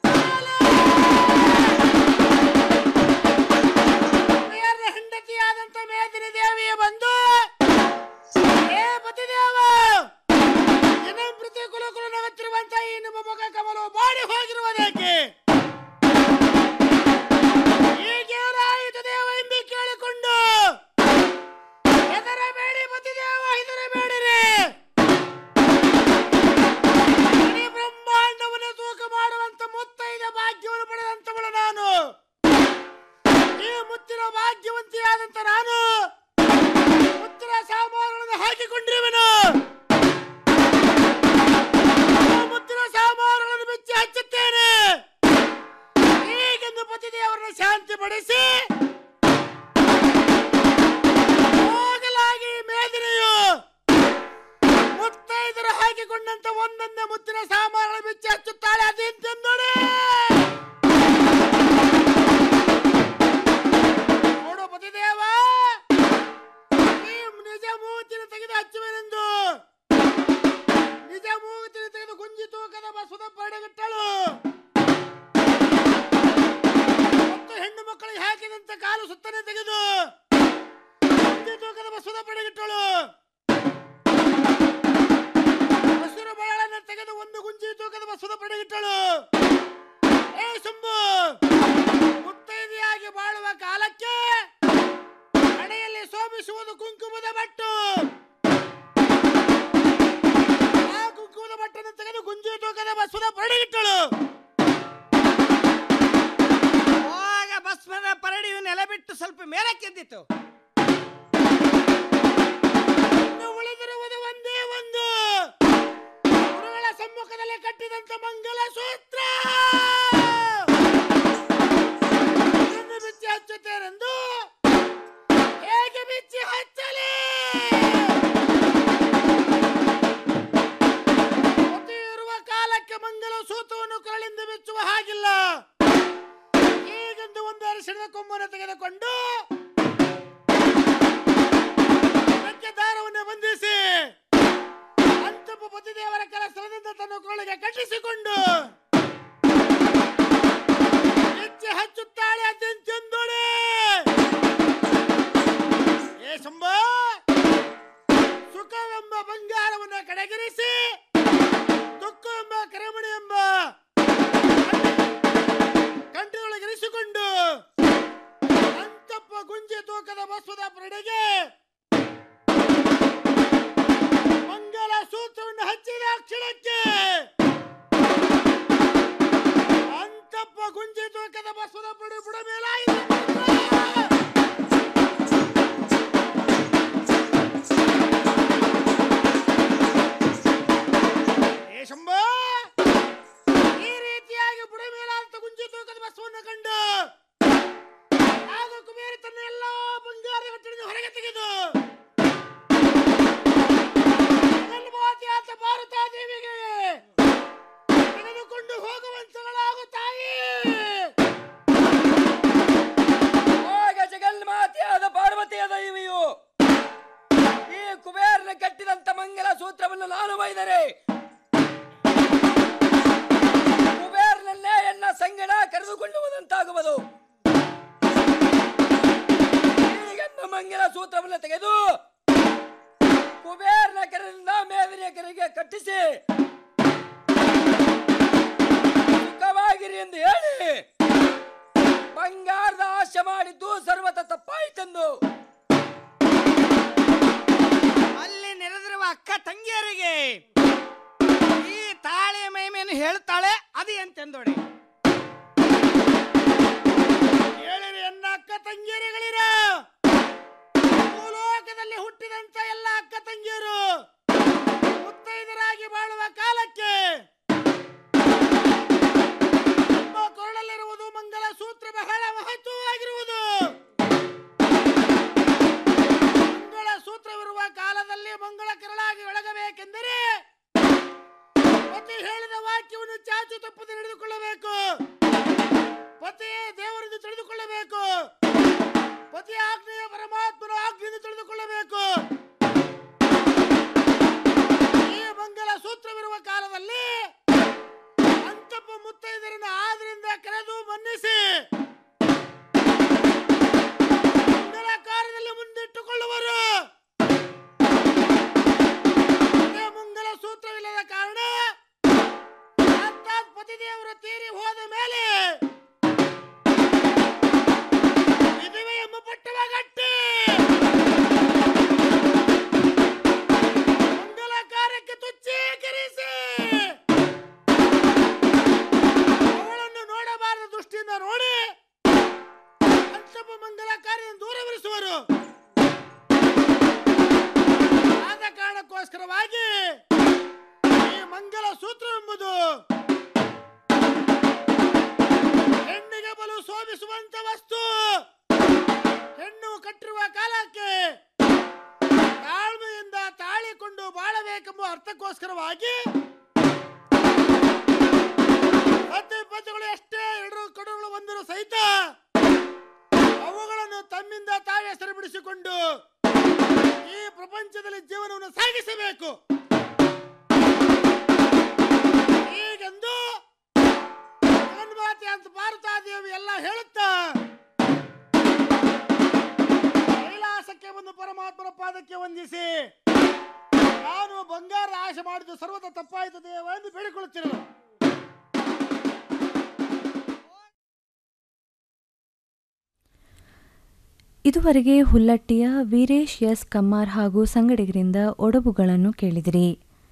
ಕುಬೇರನ ಹೆಂಡತಿಯಾದಂತ ಮೇದಿನಿ ದೇವಿಯ ಬಂದು ಏ ಪತಿದೇವ ದಿನ ಪ್ರತಿ ಕುಲ ಕುಲ ನಗುತ್ತಿರುವಂತ ಈ ನಿಮ್ಮ ಮುಖ ಕಮಲವು ಬಾಡಿ ಹೋಗಿರುವುದೇಕೆ ಈಗೇನಾಯಿತು ದೇವ ಎಂಬಿ ಕೇಳಿಕೊಂಡು ಹೆದರಬೇಡಿ ಪತಿದೇವ ಹೆದರಬೇಡಿರಿ ಇಡೀ ಬ್ರಹ್ಮಾಂಡವನ್ನು ತೂಕ ಮಾಡುವಂತ ಮುತ್ತೈದ ಭಾಗ್ಯವನ್ನು ಪಡೆದಂತವಳು ನಾನು ಈ ಮುತ್ತಿನ ಭಾಗ್ಯವಂತಿಯಾದಂತ ನಾನು ಮುತ್ತಿನ ಸಾಮಾನುಗಳನ್ನು ಹಾಕಿಕೊಂಡಿರುವೆನು ಆ ಮುತ್ತಿನ ಸಾಮಾನುಗಳನ್ನು ಬಿಚ್ಚಿ ಹಚ್ಚುತ್ತೇನೆ ಹೀಗೆಂದು ಪತಿದೇವರನ್ನು ಶಾಂತಿ ಪಡಿಸಿ ಹೋಗಲಾಗಿ ಮೇದಿನಿಯು ಮುತ್ತೈದರು ಹಾಕಿಕೊಂಡಂತ ಒಂದೊಂದೇ ಮುತ್ತಿನ ಸಾಮಾನುಗಳನ್ನು ಬಿಚ್ಚಿ ಹಚ್ಚುತ್ತಾಳೆ ಅದಿಂತೆಂದೋಡೆ ನೋಡು ಪತಿದೇವ ಈ ನಿಜ ಮೂತಿನ ತೆಗೆದು ಹಚ್ಚುವೆನೆಂದು ನಿಜ ಮೂತಿನ ತೆಗೆದು ಗುಂಜಿ ತೂಕದ ಬಸದ ಪಡೆಗಿಟ್ಟಳು ಮತ್ತು ಹೆಣ್ಣು ಮಕ್ಕಳಿಗೆ ಹಾಕಿದಂತ ಕಾಲು ಸುತ್ತನೆ ತೆಗೆದು ಗುಂಜಿ ತೂಕದ ಬಸದ ಪಡೆಗಿಟ್ಟಳು ಹಸಿರು ಬಯಳನ್ನು ತೆಗೆದು ಒಂದು ಗುಂಜಿ ತೂಕದ ಬಸದ ಪಡೆಗಿಟ್ಟಳು ಏ ಸುಂಬು ಮುತ್ತೈದೆಯಾಗಿ ಬಾಳುವ ಕಾಲಕ್ಕೆ ಹಣೆಯಲ್ಲಿ ಶೋಭಿಸುವುದು ಕುಂಕುಮದ ಬಟ್ಟು ಆ ಕುಂಕುಮದ ಬಟ್ಟನ್ನು ತೆಗೆದು ಗುಂಜಿ ತೂಕದ ಬಸದ ಪರಡಿಗಿಟ್ಟಳು ಆಗ ಭಸ್ಮದ ಪರಡಿಯು ನೆಲ ಬಿಟ್ಟು ಸ್ವಲ್ಪ ಮೇಲಕ್ಕೆದ್ದಿತು ಇನ್ನು ಉಳಿದಿರುವುದು ಒಂದೇ ಒಂದು ಗುರುಗಳ ಸಮ್ಮುಖದಲ್ಲಿ ಕಟ್ಟಿದಂತ ಮಂಗಲ ಸೂತ್ರ ಇದನ್ನು ಬಿಚ್ಚಿ ಹಚ್ಚುತ್ತೇನೆಂದು ಹೇಗೆ ಬಿಚ್ಚಿ ಹಚ್ಚಲಿ ಪತಿ ಇರುವ ಕಾಲಕ್ಕೆ ಮಂಗಲ ಸೂತವನ್ನು ಕೊರಳಿಂದ ಬಿಚ್ಚುವ ಹಾಗಿಲ್ಲ ಹೀಗೆಂದು ಒಂದು ಅರಿಶಿಣದ ಕೊಂಬನ್ನು ತೆಗೆದುಕೊಂಡು ಅದಕ್ಕೆ ದಾರವನ್ನು ಬಂಧಿಸಿ ಅಂತಪ ಪತಿದೇವರ ಕೆಲ ಸ್ಥಳದಿಂದ ತನ್ನ ಕೊರಳಿಗೆ ಕಟ್ಟಿಸಿಕೊಂಡು ಹೆಚ್ಚು ಹಚ್ಚುತ್ತಾಳೆ ಅದೆಂತೆಂದೋಳೆ ಏ ಶಂಭ ಸುಖವೆಂಬ ಬಂಗಾರವನ್ನು ಕಡೆಗರಿಸಿ ದುಃಖವೆಂಬ ಕರಮಣಿ ಎಂಬ ಕಂಠದೊಳಗಿರಿಸಿಕೊಂಡು ಅಂತಪ್ಪ ಗುಂಜಿ ತೂಕದ ಬಸವದ ಪರಡೆಗೆ ಮಂಗಲ ಸೂತ್ರವನ್ನು ಹಚ್ಚಿದ ಕ್ಷಣಕ್ಕೆ ಅಂತಪ್ಪ ಗುಂಜಿ ತೂಕದ ಬಸವದ ಪಡೆ ಬುಡ ಮೇಲಾಯಿತು ಏ ಶಂಭ ಈ ರೀತಿಯಾಗಿ ಬುಡ ಮೇಲಾಂತ ಗುಂಜಿ ತೂಕದ ಬಸವನ್ನು ಕಂಡು ಆಗ ಕುಬೇರ ತನ್ನ ಎಲ್ಲ ಬಂಗಾರ ಗಟ್ಟರಿಂದ ಹೊರಗೆ ತೆಗೆದು
ಮಂಗಲ ಸೂತ್ರವನ್ನು ತೆಗೆದು ಕುಬೇರನ ಕೆರೆಯಿಂದ ಮೇದಿನ ಕೆರೆಗೆ ಕಟ್ಟಿಸಿ ಸುಖವಾಗಿರಿ ಎಂದು ಹೇಳಿ ಬಂಗಾರದ ಆಶೆ ಮಾಡಿದ್ದು ಸರ್ವತ ತಪ್ಪಾಯಿತೆಂದು
ಅಲ್ಲಿ ನೆರೆದಿರುವ ಅಕ್ಕ ತಂಗಿಯರಿಗೆ ಈ ತಾಳೆ ಮಹಿಮೆಯನ್ನು ಹೇಳ್ತಾಳೆ ಅದು ಎಂತೆಂದೋಡಿ ಹೇಳಿರಿ ಎನ್ನ ಅಕ್ಕ ತಂಗಿಯರುಗಳಿರ ಭೂಲೋಕದಲ್ಲಿ ಹುಟ್ಟಿದಂತ ಎಲ್ಲ ಅಕ್ಕ ತಂಗಿಯರು ಮುತ್ತೈದರಾಗಿ ಬಾಳುವ ಕಾಲಕ್ಕೆ ನಮ್ಮ ಕೊರಳಲ್ಲಿರುವುದು ಮಂಗಲ ಸೂತ್ರ ಬಹಳ ಮಹತ್ವವಾಗಿರುವುದು ಮಂಗಳ ಸೂತ್ರವಿರುವ ಕಾಲದಲ್ಲಿ ಮಂಗಳ ಕರಳಾಗಿ ಒಳಗಬೇಕೆಂದರೆ ಪತಿ ಹೇಳಿದ ವಾಕ್ಯವನ್ನು ಚಾಚು ತಪ್ಪದೆ ನಡೆದುಕೊಳ್ಳಬೇಕು ಪತಿಯೇ ದೇವರೆಂದು ತಿಳಿದುಕೊಳ್ಳಬೇಕು ಪತಿ ಆಜ್ಞೆಯ ಪರಮಾತ್ಮನ ಆಜ್ಞೆಯನ್ನು ತಿಳಿದುಕೊಳ್ಳಬೇಕು ಈ ಮಂಗಲ ಸೂತ್ರವಿರುವ ಕಾಲದಲ್ಲಿ ಅಂತಪ್ಪ ಮುತ್ತೈದರನ್ನು ಆದರಿಂದ ಕರೆದು ಮನ್ನಿಸಿ ಮಂಗಲ ಕಾರ್ಯದಲ್ಲಿ ಮುಂದಿಟ್ಟುಕೊಳ್ಳುವರು ಅದೇ ಮಂಗಲ ಸೂತ್ರವಿಲ್ಲದ ಕಾರಣ ಅರ್ಥಾತ್ ಪತಿದೇವರು ತೀರಿ ಹೋದ ಮೇಲೆ ವಿಧವೆ ಎಂಬ ಪಟ್ಟವ ಗಟ್ಟಿ ಮಂಗಲ ಕಾರ್ಯಕ್ಕೆ ತುಚ್ಛೀಕರಿಸಿ ಅವಳನ್ನು ನೋಡಬಾರದ ದೃಷ್ಟಿಯಿಂದ ನೋಡಿ ಅಂತಪ ಮಂಗಲ ಕಾರ್ಯ ದೂರವಿರಿಸುವರು ಆದ ಕಾರಣಕ್ಕೋಸ್ಕರವಾಗಿ ಈ ಮಂಗಲ ಸೂತ್ರವೆಂಬುದು ಹೆಣ್ಣಿಗೆ ಬಲು ಶೋಭಿಸುವಂತ ವಸ್ತು ಹೆಣ್ಣು ಕಟ್ಟಿರುವ ಕಾಲಕ್ಕೆ ತಾಳ್ಮೆಯಿಂದ ತಾಳಿಕೊಂಡು ಬಾಳಬೇಕೆಂಬ ಅರ್ಥಕ್ಕೋಸ್ಕರವಾಗಿ ಪತಿ ಪತಿಗಳು ಎಷ್ಟೇ ಎರಡು ಕಡುಗಳು ಬಂದರೂ ಸಹಿತ ಅವುಗಳನ್ನು ತಮ್ಮಿಂದ ತಾವೇ ಸರಿಪಡಿಸಿಕೊಂಡು ಈ ಪ್ರಪಂಚದಲ್ಲಿ ಜೀವನವನ್ನು ಸಾಗಿಸಬೇಕು ಹೀಗೆಂದು ಜಗನ್ಮಾತೆ ಅಂತ ಭಾರತಾದೇವಿ ಎಲ್ಲ ಹೇಳುತ್ತಾ ಕೈಲಾಸಕ್ಕೆ ಬಂದು ಪರಮಾತ್ಮನ ಪಾದಕ್ಕೆ ವಂದಿಸಿ ನಾನು ಬಂಗಾರ ಆಶೆ ಮಾಡಿದ್ದು ಸರ್ವತ ತಪ್ಪಾಯಿತು ದೇವ ಎಂದು ಬೇಡಿಕೊಳ್ಳುತ್ತಿರಲು
ಇದುವರೆಗೆ ಹುಲ್ಲಟ್ಟಿಯ ವೀರೇಶ್ ಎಸ್ ಕಮ್ಮಾರ್ ಹಾಗೂ ಸಂಗಡಿಗರಿಂದ ಒಡಬುಗಳನ್ನು ಕೇಳಿದಿರಿ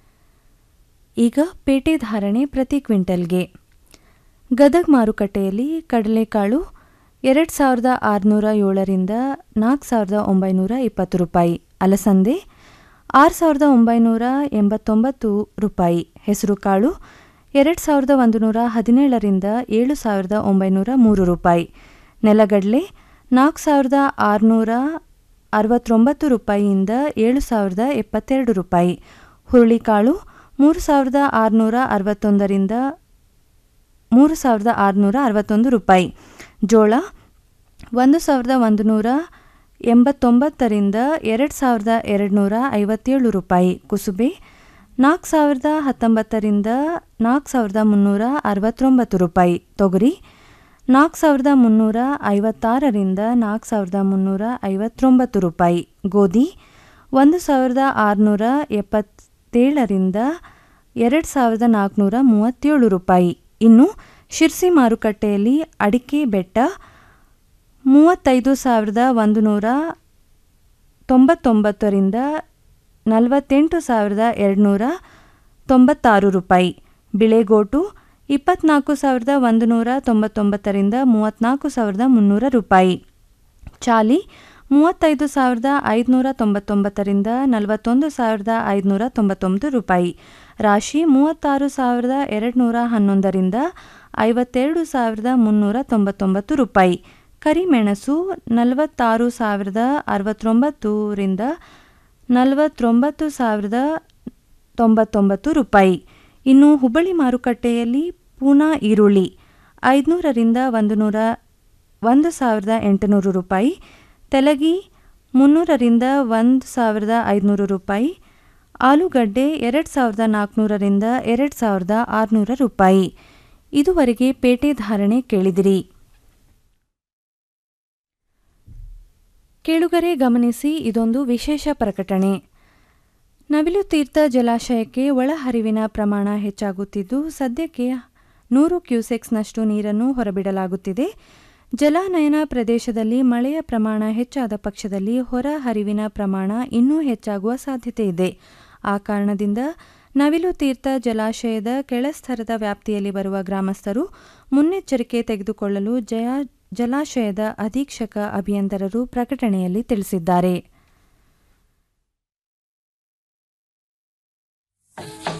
ಈಗ ಪೇಟೆ ಧಾರಣೆ ಪ್ರತಿ ಕ್ವಿಂಟಲ್ಗೆ ಗದಗ್ ಮಾರುಕಟ್ಟೆಯಲ್ಲಿ ಕಡಲೆಕಾಳು ಎರಡು ಸಾವಿರದ ಆರುನೂರ ಏಳರಿಂದ ನಾಲ್ಕು ಸಾವಿರದ ಒಂಬೈನೂರ ಇಪ್ಪತ್ತು ರೂಪಾಯಿ ಅಲಸಂದೆ ಆರು ಸಾವಿರದ ಒಂಬೈನೂರ ಎಂಬತ್ತೊಂಬತ್ತು ರೂಪಾಯಿ ಹೆಸರುಕಾಳು ಎರಡು ಸಾವಿರದ ಒಂದು ನೂರ ಹದಿನೇಳರಿಂದ ಏಳು ಸಾವಿರದ ಒಂಬೈನೂರ ಮೂರು ರೂಪಾಯಿ ನೆಲಗಡಲೆ ನಾಲ್ಕು ಸಾವಿರದ ಆರುನೂರ ಅರವತ್ತೊಂಬತ್ತು ರೂಪಾಯಿಯಿಂದ ಏಳು ಸಾವಿರದ ಎಪ್ಪತ್ತೆರಡು ರೂಪಾಯಿ ಹುರುಳಿಕಾಳು ಮೂರು ಸಾವಿರದ ಆರುನೂರ ಅರವತ್ತೊಂದರಿಂದ ಮೂರು ಸಾವಿರದ ಆರುನೂರ ಅರವತ್ತೊಂದು ರೂಪಾಯಿ ಜೋಳ ಒಂದು ಸಾವಿರದ ಒಂದು ನೂರ ಎಂಬತ್ತೊಂಬತ್ತರಿಂದ ಎರಡು ಸಾವಿರದ ಎರಡು ನೂರ ಐವತ್ತೇಳು ರೂಪಾಯಿ ಕುಸುಬೆ ನಾಲ್ಕು ಸಾವಿರದ ಹತ್ತೊಂಬತ್ತರಿಂದ ನಾಲ್ಕು ಸಾವಿರದ ಮುನ್ನೂರ ಅರವತ್ತೊಂಬತ್ತು ರೂಪಾಯಿ ತೊಗರಿ ನಾಲ್ಕು ಸಾವಿರದ ಮುನ್ನೂರ ಐವತ್ತಾರರಿಂದ ನಾಲ್ಕು ಸಾವಿರದ ಮುನ್ನೂರ ಐವತ್ತೊಂಬತ್ತು ರೂಪಾಯಿ ಗೋಧಿ ಒಂದು ಸಾವಿರದ ಆರುನೂರ ಎಪ್ಪತ್ತೇಳರಿಂದ ಎರಡು ಸಾವಿರದ ನಾಲ್ಕುನೂರ ಮೂವತ್ತೇಳು ರೂಪಾಯಿ ಇನ್ನು ಶಿರ್ಸಿ ಮಾರುಕಟ್ಟೆಯಲ್ಲಿ ಅಡಿಕೆ ಬೆಟ್ಟ ಮೂವತ್ತೈದು ಸಾವಿರದ ಒಂದು ನೂರ ತೊಂಬತ್ತೊಂಬತ್ತರಿಂದ ನಲವತ್ತೆಂಟು ಸಾವಿರದ ಎರಡುನೂರ ತೊಂಬತ್ತಾರು ರೂಪಾಯಿ ಬಿಳೆಗೋಟು ಇಪ್ಪತ್ನಾಲ್ಕು ಸಾವಿರದ ಒಂದು ನೂರ ತೊಂಬತ್ತೊಂಬತ್ತರಿಂದ ಮೂವತ್ತ್ನಾಲ್ಕು ಸಾವಿರದ ಮುನ್ನೂರ ರೂಪಾಯಿ ಚಾಲಿ ಮೂವತ್ತೈದು ಸಾವಿರದ ಐದುನೂರ ತೊಂಬತ್ತೊಂಬತ್ತರಿಂದ ನಲವತ್ತೊಂದು ಸಾವಿರದ ಐದುನೂರ ತೊಂಬತ್ತೊಂಬತ್ತು ರೂಪಾಯಿ ರಾಶಿ ಮೂವತ್ತಾರು ಸಾವಿರದ ಎರಡು ನೂರ ಹನ್ನೊಂದರಿಂದ ಐವತ್ತೆರಡು ಸಾವಿರದ ಮುನ್ನೂರ ತೊಂಬತ್ತೊಂಬತ್ತು ರೂಪಾಯಿ ಕರಿಮೆಣಸು ನಲವತ್ತಾರು ಸಾವಿರದ ಅರವತ್ತೊಂಬತ್ತರಿಂದ ನಲವತ್ತೊಂಬತ್ತು ಸಾವಿರದ ತೊಂಬತ್ತೊಂಬತ್ತು ರೂಪಾಯಿ ಇನ್ನು ಹುಬ್ಬಳ್ಳಿ ಮಾರುಕಟ್ಟೆಯಲ್ಲಿ ಪೂನಾ ಈರುಳ್ಳಿ ಐದುನೂರರಿಂದ ಒಂದು ನೂರ ಒಂದು ಸಾವಿರದ ಎಂಟುನೂರು ರೂಪಾಯಿ ತೆಲಗಿ ಮುನ್ನೂರರಿಂದ ಒಂದು ಸಾವಿರದ ಐದುನೂರು ರೂಪಾಯಿ ಆಲೂಗಡ್ಡೆ ಎರಡು ಸಾವಿರದ ನಾಲ್ಕುನೂರರಿಂದ ಎರಡು ಸಾವಿರದ ಆರುನೂರ ರೂಪಾಯಿ ಇದುವರೆಗೆ ಪೇಟೆ ಧಾರಣೆ ಕೇಳಿದಿರಿ ಕೇಳುಗರೆ ಗಮನಿಸಿ ಇದೊಂದು ವಿಶೇಷ ಪ್ರಕಟಣೆ ನವಿಲು ತೀರ್ಥ ಜಲಾಶಯಕ್ಕೆ ಒಳಹರಿವಿನ ಪ್ರಮಾಣ ಹೆಚ್ಚಾಗುತ್ತಿದ್ದು ಸದ್ಯಕ್ಕೆ ನೂರು ಕ್ಯೂಸೆಕ್ಸ್ನಷ್ಟು ನೀರನ್ನು ಹೊರಬಿಡಲಾಗುತ್ತಿದೆ ಜಲಾನಯನ ಪ್ರದೇಶದಲ್ಲಿ ಮಳೆಯ ಪ್ರಮಾಣ ಹೆಚ್ಚಾದ ಪಕ್ಷದಲ್ಲಿ ಹೊರ ಹರಿವಿನ ಪ್ರಮಾಣ ಇನ್ನೂ ಹೆಚ್ಚಾಗುವ ಸಾಧ್ಯತೆ ಇದೆ ಆ ಕಾರಣದಿಂದ ನವಿಲು ತೀರ್ಥ ಜಲಾಶಯದ ಕೆಳಸ್ತರದ ವ್ಯಾಪ್ತಿಯಲ್ಲಿ ಬರುವ ಗ್ರಾಮಸ್ಥರು ಮುನ್ನೆಚ್ಚರಿಕೆ ತೆಗೆದುಕೊಳ್ಳಲು ಜಯ ಜಲಾಶಯದ ಅಧೀಕ್ಷಕ ಅಭಿಯಂತರರು ಪ್ರಕಟಣೆಯಲ್ಲಿ ತಿಳಿಸಿದ್ದಾರೆ